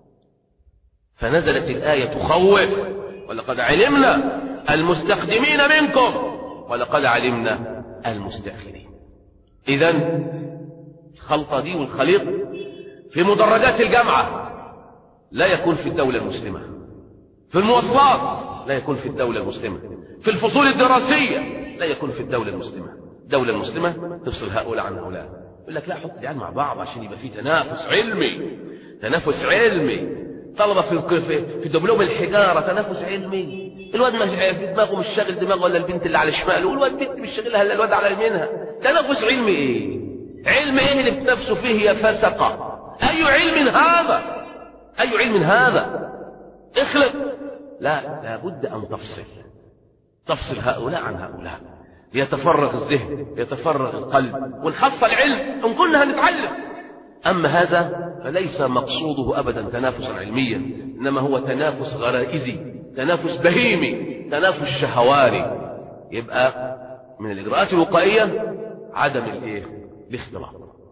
فنزلت الآية تخوف ولقد علمنا المستقدمين منكم ولقد علمنا المستأخرين إذا الخلطة دي والخليط في مدرجات الجامعة لا يكون في الدولة المسلمة في المواصلات لا يكون في الدولة المسلمة في الفصول الدراسية لا يكون في الدولة المسلمة الدولة المسلمة تفصل هؤلاء عن هؤلاء يقول لك لا حط العيال مع بعض عشان يبقى في تنافس علمي تنافس علمي طلبة في في, في دبلوم الحجارة تنافس علمي الواد ما في دماغه مش شاغل دماغه ولا البنت اللي على شماله والواد بنت مش شاغلها الا الواد على يمينها تنافس علمي ايه علم ايه اللي بتنافسوا فيه يا فسقة اي علم هذا اي علم هذا اخلق لا لابد ان تفصل تفصل هؤلاء عن هؤلاء يتفرغ الذهن يتفرغ القلب ونحصل علم ان كنا هنتعلم اما هذا فليس مقصوده ابدا تنافسا علميا انما هو تنافس غرائزي تنافس بهيمي تنافس شهواني يبقى من الاجراءات الوقائيه عدم الايه الاختلاط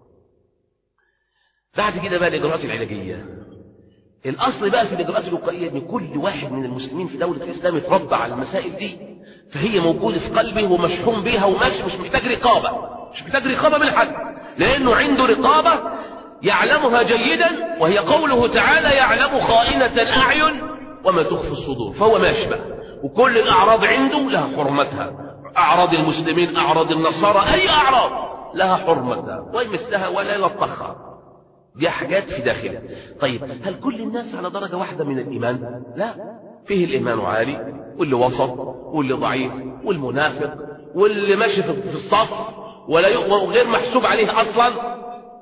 بعد كده بقى الاجراءات العلاجيه الاصل بقى في الاجراءات الوقائيه ان كل واحد من المسلمين في دوله الاسلام يتربى على المسائل دي فهي موجوده في قلبه ومشحون بها وماشي مش محتاج رقابه مش محتاج رقابه من حد لانه عنده رقابه يعلمها جيدا وهي قوله تعالى يعلم خائنه الاعين وما تخفي الصدور فهو ماشي بقى وكل الاعراض عنده لها حرمتها اعراض المسلمين اعراض النصارى اي اعراض لها حرمتها ويمسها ولا يلطخها دي حاجات في داخله طيب هل كل الناس على درجة واحدة من الإيمان لا فيه الإيمان عالي واللي وسط واللي ضعيف والمنافق واللي ماشي في الصف ولا وغير محسوب عليه أصلا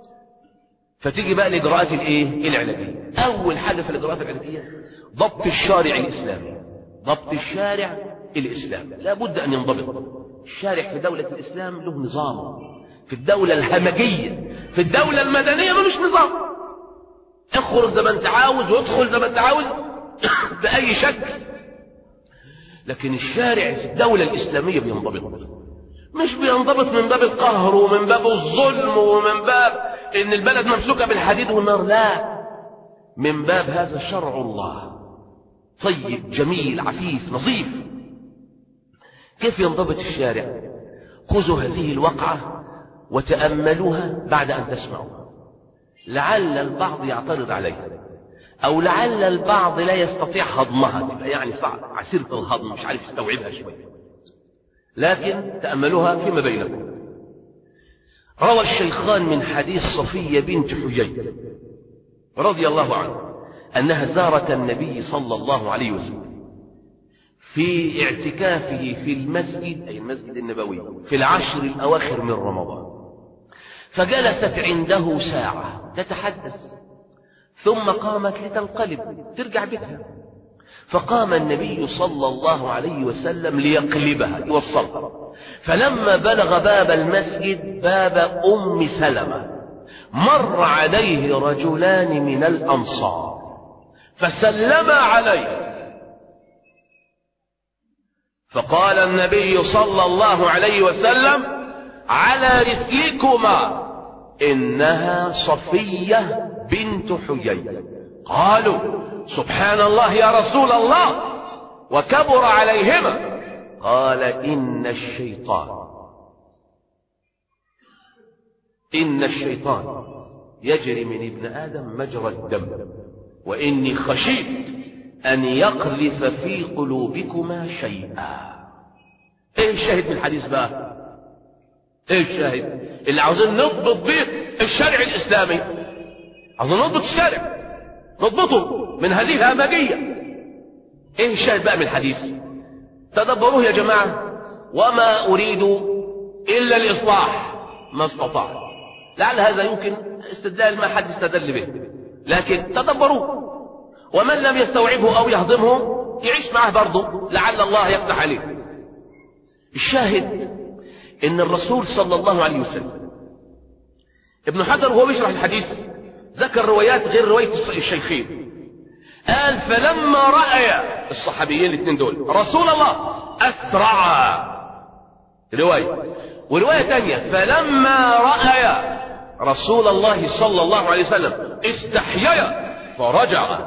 فتيجي بقى الإجراءات الإيه العلاجية أول حاجة في الإجراءات العلاجية ضبط الشارع الإسلامي ضبط الشارع الإسلامي لابد أن ينضبط الشارع في دولة الإسلام له نظام في الدولة الهمجية في الدولة المدنية ملوش نظام اخرج زي ما انت عاوز وادخل زي ما انت عاوز بأي شكل لكن الشارع في الدولة الإسلامية بينضبط مش بينضبط من باب القهر ومن باب الظلم ومن باب ان البلد ممسوكة بالحديد والنار لا من باب هذا شرع الله طيب جميل عفيف نظيف كيف ينضبط الشارع خذوا هذه الوقعة وتأملوها بعد أن تسمعوها لعل البعض يعترض عليها أو لعل البعض لا يستطيع هضمها تبقى يعني صعب عسيرة الهضم مش عارف يستوعبها شوية لكن تأملوها فيما بينكم روى الشيخان من حديث صفية بنت حجي رضي الله عنه أنها زارت النبي صلى الله عليه وسلم في اعتكافه في المسجد أي المسجد النبوي في العشر الأواخر من رمضان فجلست عنده ساعة تتحدث ثم قامت لتنقلب ترجع بيتها فقام النبي صلى الله عليه وسلم ليقلبها يوصلها فلما بلغ باب المسجد باب أم سلمة مر عليه رجلان من الأنصار فسلما عليه فقال النبي صلى الله عليه وسلم على رسلكما إنها صفية بنت حيي قالوا سبحان الله يا رسول الله وكبر عليهما قال إن الشيطان إن الشيطان يجري من ابن آدم مجرى الدم وإني خشيت أن يقذف في قلوبكما شيئا إيه الشاهد من الحديث بقى إيه الشاهد اللي عاوزين نضبط بيه الشرع الإسلامي عاوزين نضبط الشرع نضبطه من هذه الهمجية إيه الشاهد بقى من الحديث تدبروه يا جماعة وما أريد إلا الإصلاح ما استطعت لعل هذا يمكن استدلال ما حد استدل به لكن تدبروه ومن لم يستوعبه أو يهضمه يعيش معه برضه لعل الله يفتح عليه الشاهد إن الرسول صلى الله عليه وسلم ابن حجر وهو بيشرح الحديث ذكر روايات غير رواية الشيخين قال فلما رأي الصحابيين الاثنين دول رسول الله أسرع رواية ورواية تانية فلما رأي رسول الله صلى الله عليه وسلم استحيا فرجع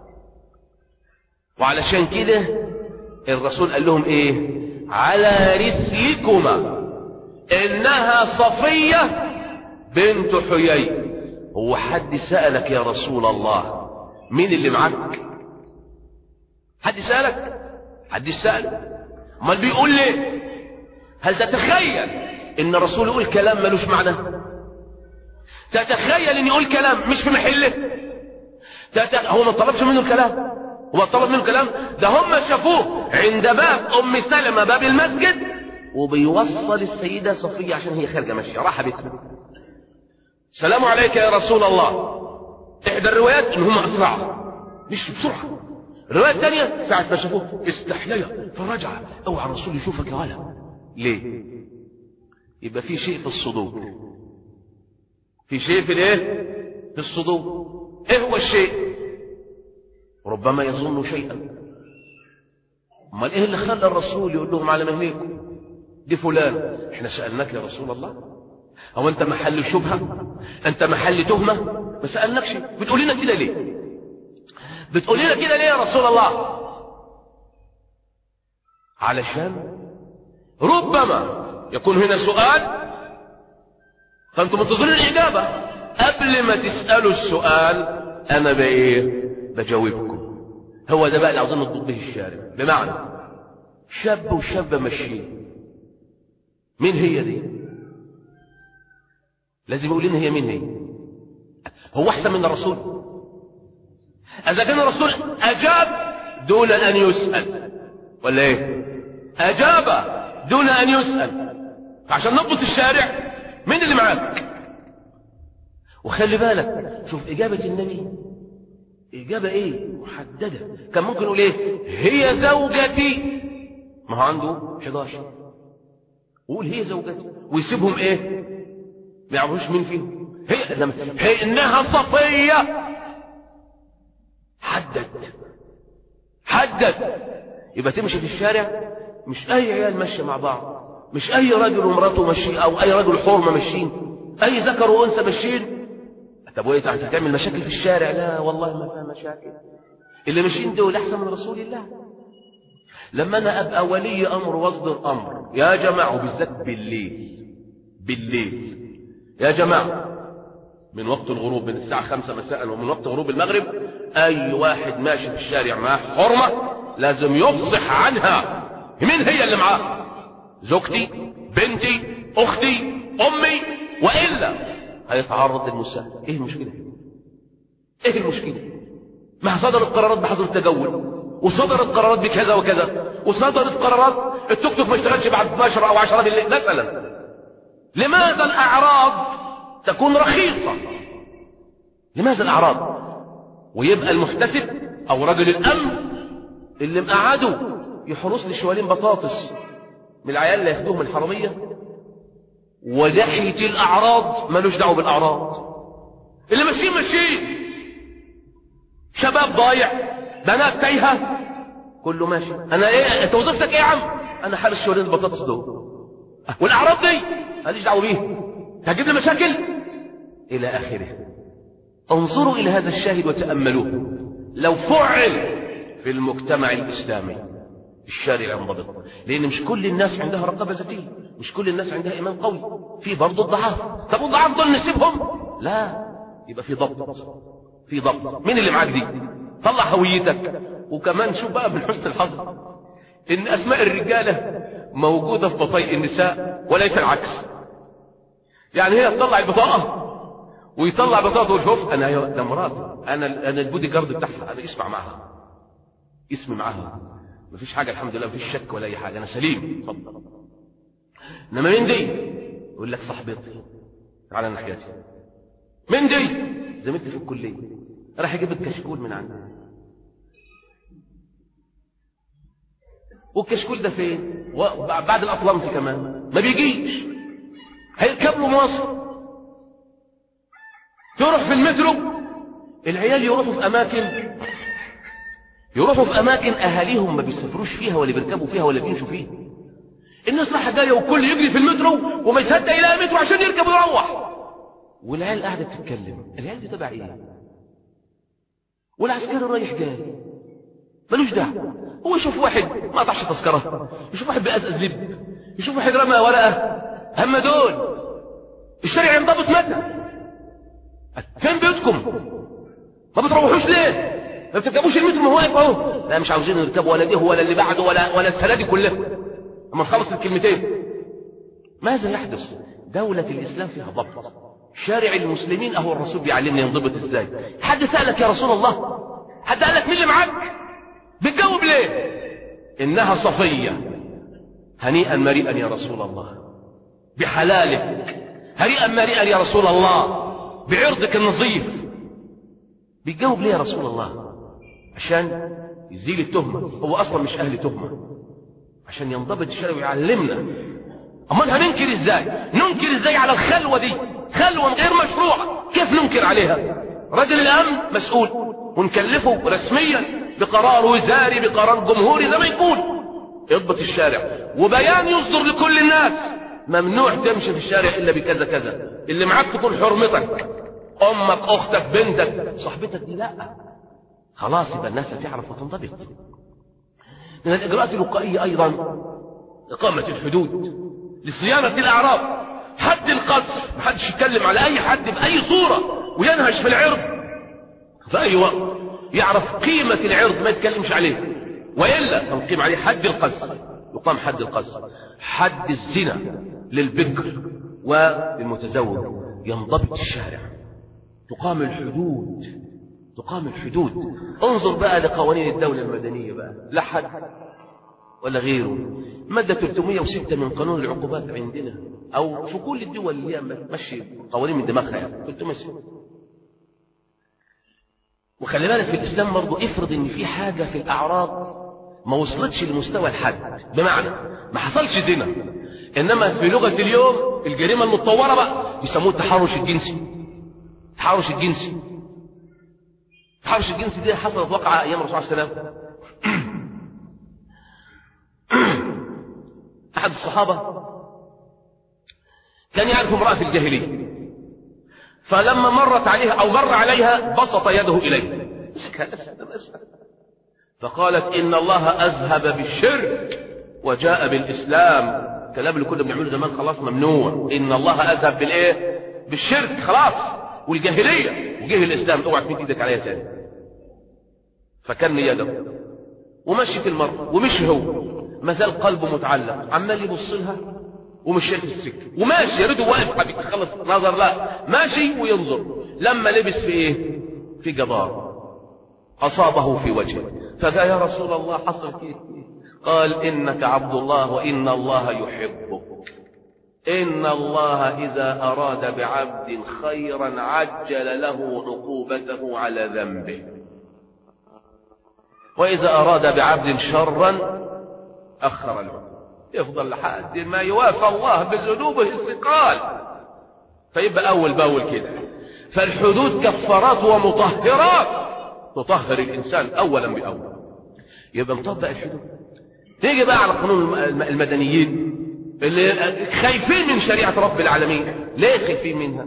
وعلشان كده الرسول قال لهم ايه على رسلكما انها صفية بنت حيي هو حد سألك يا رسول الله مين اللي معاك حد سألك حد سأل امال بيقول ليه هل تتخيل ان الرسول يقول كلام ملوش معنى تتخيل ان يقول كلام مش في محله هو ما طلبش منه الكلام هو طلب منه الكلام ده هم شافوه عند باب ام سلمة باب المسجد وبيوصل السيدة صفية عشان هي خارجة ماشية راح بيتها السلام عليك يا رسول الله احدى الروايات ان هم اسرعوا مش بسرعة الرواية الثانية ساعة ما شافوه استحيا فرجع اوعى الرسول يشوفك يا ولد ليه يبقى في شيء في الصدور في شيء في الايه في الصدور ايه هو الشيء ربما يظن شيئا امال ايه اللي خلى الرسول يقول لهم على مهلكم دي فلان احنا سألناك يا رسول الله او انت محل شبهة انت محل تهمة ما سألناكش بتقول لنا كده ليه بتقول لنا كده ليه يا رسول الله علشان ربما يكون هنا سؤال فانتم منتظرين الاجابة قبل ما تسألوا السؤال انا بايه بجاوبكم هو ده بقى اللي عاوزين نطلب به الشارع بمعنى شاب وشابة ماشيين مين هي دي لازم يقول لنا هي مين هي هو احسن من الرسول اذا كان الرسول اجاب دون ان يسأل ولا ايه اجاب دون ان يسأل فعشان نضبط الشارع مين اللي معاك وخلي بالك شوف اجابة النبي اجابة ايه محددة كان ممكن يقول ايه هي زوجتي ما هو عنده 11 وقول هي زوجتي ويسيبهم ايه ما يعرفوش مين فيهم هي لما هي انها صفية حدد حدد يبقى تمشي في الشارع مش اي عيال ماشيه مع بعض مش اي رجل ومراته ماشيين او اي رجل حرمه ماشيين اي ذكر وانثى ماشيين طب وايه انت هتعمل مشاكل في الشارع لا والله ما فيها مشاكل اللي ماشيين دول احسن من رسول الله لما انا ابقى ولي امر واصدر امر يا جماعه وبالذات بالليل بالليل يا جماعه من وقت الغروب من الساعة خمسة مساء ومن وقت غروب المغرب أي واحد ماشي في الشارع معاه حرمة لازم يفصح عنها مين هي اللي معاه زوجتي بنتي أختي أمي وإلا هيتعرض للمساءلة إيه المشكلة إيه المشكلة ما صدرت قرارات بحظر التجول وصدرت قرارات بكذا وكذا وصدرت قرارات التوك توك ما اشتغلش بعد 12 أو 10 بالليل مثلا لماذا الأعراض تكون رخيصة لماذا الأعراض ويبقى المحتسب أو رجل الأمن اللي مقعده يحرس لي شوالين بطاطس من العيال اللي ياخدوهم الحرامية وناحية الأعراض ملوش دعوه بالأعراض اللي ماشيين ماشيين شباب ضايع بنات تايهة كله ماشي أنا إيه أنت وظيفتك إيه يا عم أنا حارس شوالين البطاطس دول والأعراض دي ماليش دعوه بيه هتجيب لي مشاكل إلى آخره انظروا إلى هذا الشاهد وتأملوه لو فعل في المجتمع الإسلامي الشارع ينضبط لأن مش كل الناس عندها رقابة ذاتية مش كل الناس عندها إيمان قوي في برضه الضعاف طب الضعاف دول نسيبهم لا يبقى في ضبط في ضبط مين اللي معاك دي طلع هويتك وكمان شوف بقى من حسن الحظ ان اسماء الرجالة موجودة في بطايق النساء وليس العكس يعني هي تطلع البطاقة ويطلع بطاقته ويشوف انا ده مراتي انا انا البودي جارد بتاعها انا اسمع معاها اسمي معاها مفيش حاجة الحمد لله مفيش شك ولا اي حاجة انا سليم اتفضل انما مين دي يقول لك صاحبتي على ناحيتي مين دي زميلتي في الكلية راح يجيب الكشكول من عندي والكشكول ده فين بعد الاطلنطي كمان ما بيجيش هيركب له مصر تروح في المترو العيال يروحوا في اماكن يروحوا في اماكن اهاليهم ما بيسافروش فيها ولا بيركبوا فيها ولا بيمشوا فيها الناس رايحه جايه والكل يجري في المترو وما يصدق يلاقي مترو عشان يركب ويروح والعيال قاعده تتكلم العيال دي تبع ايه والعسكري رايح جاي ملوش دعوه هو يشوف واحد ما قطعش تذكره يشوف واحد بيقزقز لب يشوف واحد رمى ورقه هم دول الشارع ينضبط متى فين بيوتكم ما بتروحوش ليه ما بتركبوش المترو ما هو واقف اهو لا مش عاوزين نركبه ولا دي ولا اللي بعده ولا ولا السنه دي كلها اما نخلص الكلمتين ماذا يحدث دولة الإسلام فيها ضبط شارع المسلمين اهو الرسول بيعلمنا ينضبط ازاي حد سألك يا رسول الله حد قالك مين اللي معاك بتجاوب ليه انها صفية هنيئا مريئا يا رسول الله بحلالك هنيئا مريئا يا رسول الله بعرضك النظيف بيتجاوب ليه يا رسول الله عشان يزيل التهمة هو اصلا مش اهل تهمة عشان ينضبط الشرع ويعلمنا امال هننكر ازاي ننكر ازاي على الخلوة دي خلوة غير مشروعة كيف ننكر عليها رجل الامن مسؤول ونكلفه رسميا بقرار وزاري بقرار جمهوري زي ما يكون يضبط الشارع وبيان يصدر لكل الناس ممنوع تمشي في الشارع الا بكذا كذا اللي معاك تكون حرمتك امك اختك بنتك صاحبتك دي لا خلاص يبقى الناس هتعرف وتنضبط من الاجراءات الوقائيه ايضا اقامه الحدود لصيانه الاعراض حد القذف محدش يتكلم على اي حد باي صوره وينهش في العرض في اي وقت يعرف قيمه العرض ما يتكلمش عليه والا تنقيم عليه حد القذف يقام حد القذف حد الزنا للبكر وللمتزوج ينضبط الشارع تقام الحدود تقام الحدود انظر بقى لقوانين الدولة المدنية بقى لا حد ولا غيره مادة 306 من قانون العقوبات عندنا او في كل الدول اللي هي ماشي قوانين من دماغها يعني 306 وخلي بالك في الاسلام برضه افرض ان في حاجة في الاعراض ما وصلتش لمستوى الحد بمعنى ما حصلش زنا انما في لغة اليوم الجريمة المتطورة بقى بيسموه التحرش الجنسي التحرش الجنسي التحرش الجنسي دي حصلت وقعة ايام الرسول صلى الله عليه وسلم احد الصحابة كان يعرف امرأة في الجاهلية فلما مرت عليها او مر عليها بسط يده اليه فقالت ان الله اذهب بالشرك وجاء بالاسلام الكلام اللي كنا بنعمله زمان خلاص ممنوع ان الله اذهب بالايه بالشرك خلاص والجاهليه وجه الاسلام اوعى تمد ايدك عليها تاني فكان يده ومشيت المرة ومشي هو ما زال قلبه متعلق عمال يبص لها ومش شايف السكه وماشي يا ريته واقف حبيبي خلص نظر لا ماشي وينظر لما لبس في ايه في جدار اصابه في وجهه فقال يا رسول الله حصل كيف قال انك عبد الله وان الله يحبك ان الله اذا اراد بعبد خيرا عجل له عقوبته على ذنبه واذا اراد بعبد شرا اخر العقوبه يفضل لحد ما يوافى الله بذنوبه الثقال فيبقى أول بأول كده فالحدود كفارات ومطهرات تطهر الإنسان أولا بأول يبقى نطبق الحدود نيجي بقى على قانون المدنيين اللي خايفين من شريعة رب العالمين ليه خايفين منها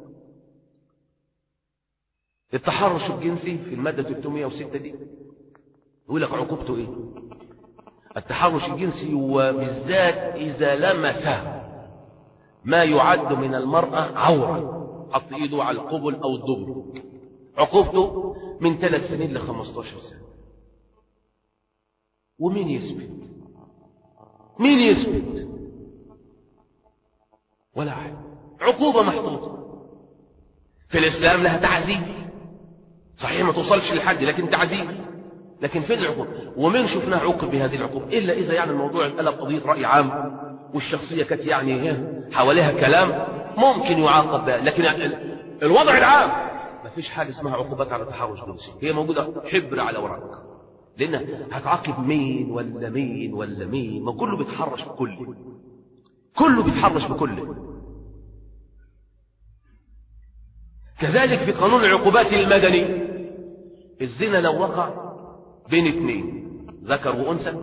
التحرش الجنسي في المادة 306 دي يقول لك عقوبته ايه التحرش الجنسي وبالذات إذا لمس ما يعد من المرأة عورة حط إيده على القبل أو الدبر عقوبته من ثلاث سنين ل 15 سنة ومين يثبت مين يثبت ولا أحد عقوبة محطوطة في الإسلام لها تعزير صحيح ما توصلش لحد لكن تعزير لكن فين العقوبة ومن شفناه عوقب بهذه العقوبة إلا إذا يعني الموضوع انقلب قضية رأي عام والشخصية كانت يعني حواليها كلام ممكن يعاقب بها لكن الوضع العام ما فيش حاجة اسمها عقوبات على تحرش جنسي هي موجودة حبر على ورق لأن هتعاقب مين ولا مين ولا مين ما كله بيتحرش بكله كله بيتحرش بكله كذلك في قانون العقوبات المدني الزنا لو وقع بين اتنين ذكر وانثى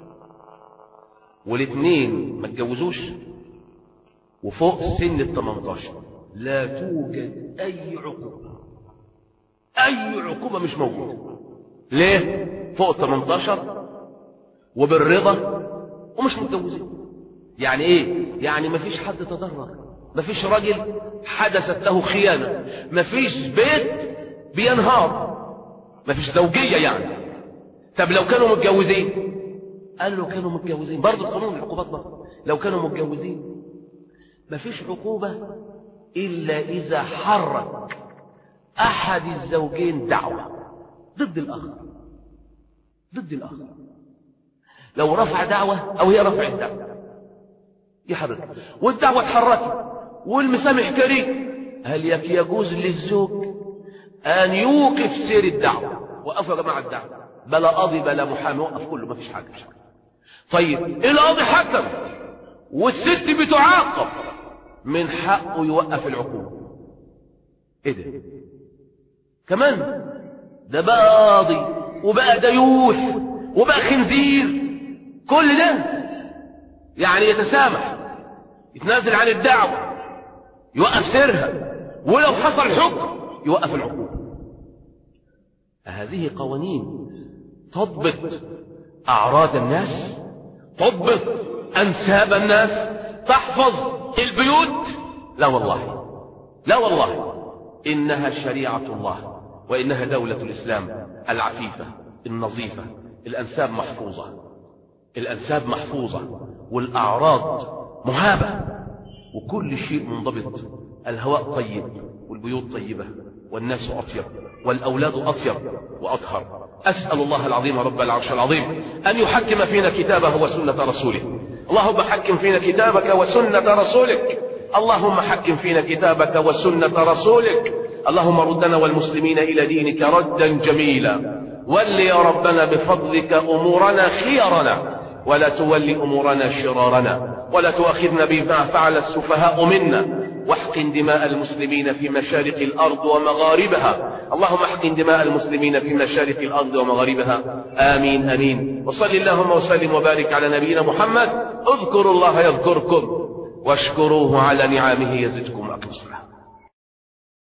والاتنين ما اتجوزوش وفوق سن ال 18 لا توجد اي عقوبه اي عقوبه مش موجوده ليه فوق 18 وبالرضا ومش متجوزين يعني ايه يعني ما فيش حد تضرر ما فيش راجل حدثت له خيانه ما فيش بيت بينهار ما فيش زوجيه يعني طب لو كانوا متجوزين قال له كانوا متجوزين برضه قانون العقوبات برضه لو كانوا متجوزين مفيش عقوبة إلا إذا حرك أحد الزوجين دعوة ضد الآخر ضد الآخر لو رفع دعوة أو هي رفعت دعوة يحرك والدعوة اتحركت والمسامح كريم هل يك يجوز للزوج أن يوقف سير الدعوة وقف يا جماعة الدعوة بلا قاضي بلا محامي وقف كله ما فيش حاجة مش حاجة. طيب القاضي حكم والست بتعاقب من حقه يوقف العقوبة ايه ده كمان ده بقى قاضي وبقى ديوث وبقى خنزير كل ده يعني يتسامح يتنازل عن الدعوة يوقف سيرها ولو حصل حكم يوقف العقوبة هذه قوانين تضبط أعراض الناس تضبط أنساب الناس تحفظ البيوت لا والله لا والله إنها شريعة الله وإنها دولة الإسلام العفيفة النظيفة الأنساب محفوظة الأنساب محفوظة والأعراض مهابة وكل شيء منضبط الهواء طيب والبيوت طيبة والناس أطيب والأولاد أطيب وأطهر أسأل الله العظيم رب العرش العظيم أن يحكم فينا كتابه وسنة رسوله اللهم حكم فينا كتابك وسنة رسولك اللهم حكم فينا كتابك وسنة رسولك اللهم ردنا والمسلمين إلى دينك ردا جميلا ول يا ربنا بفضلك أمورنا خيرنا ولا تولي أمورنا شرارنا ولا تؤاخذنا بما فعل السفهاء منا واحقن دماء المسلمين في مشارق الأرض ومغاربها اللهم احقن دماء المسلمين في مشارق الأرض ومغاربها آمين آمين وصل اللهم وسلم وبارك على نبينا محمد اذكروا الله يذكركم واشكروه على نعمه يزدكم أقم الصلاة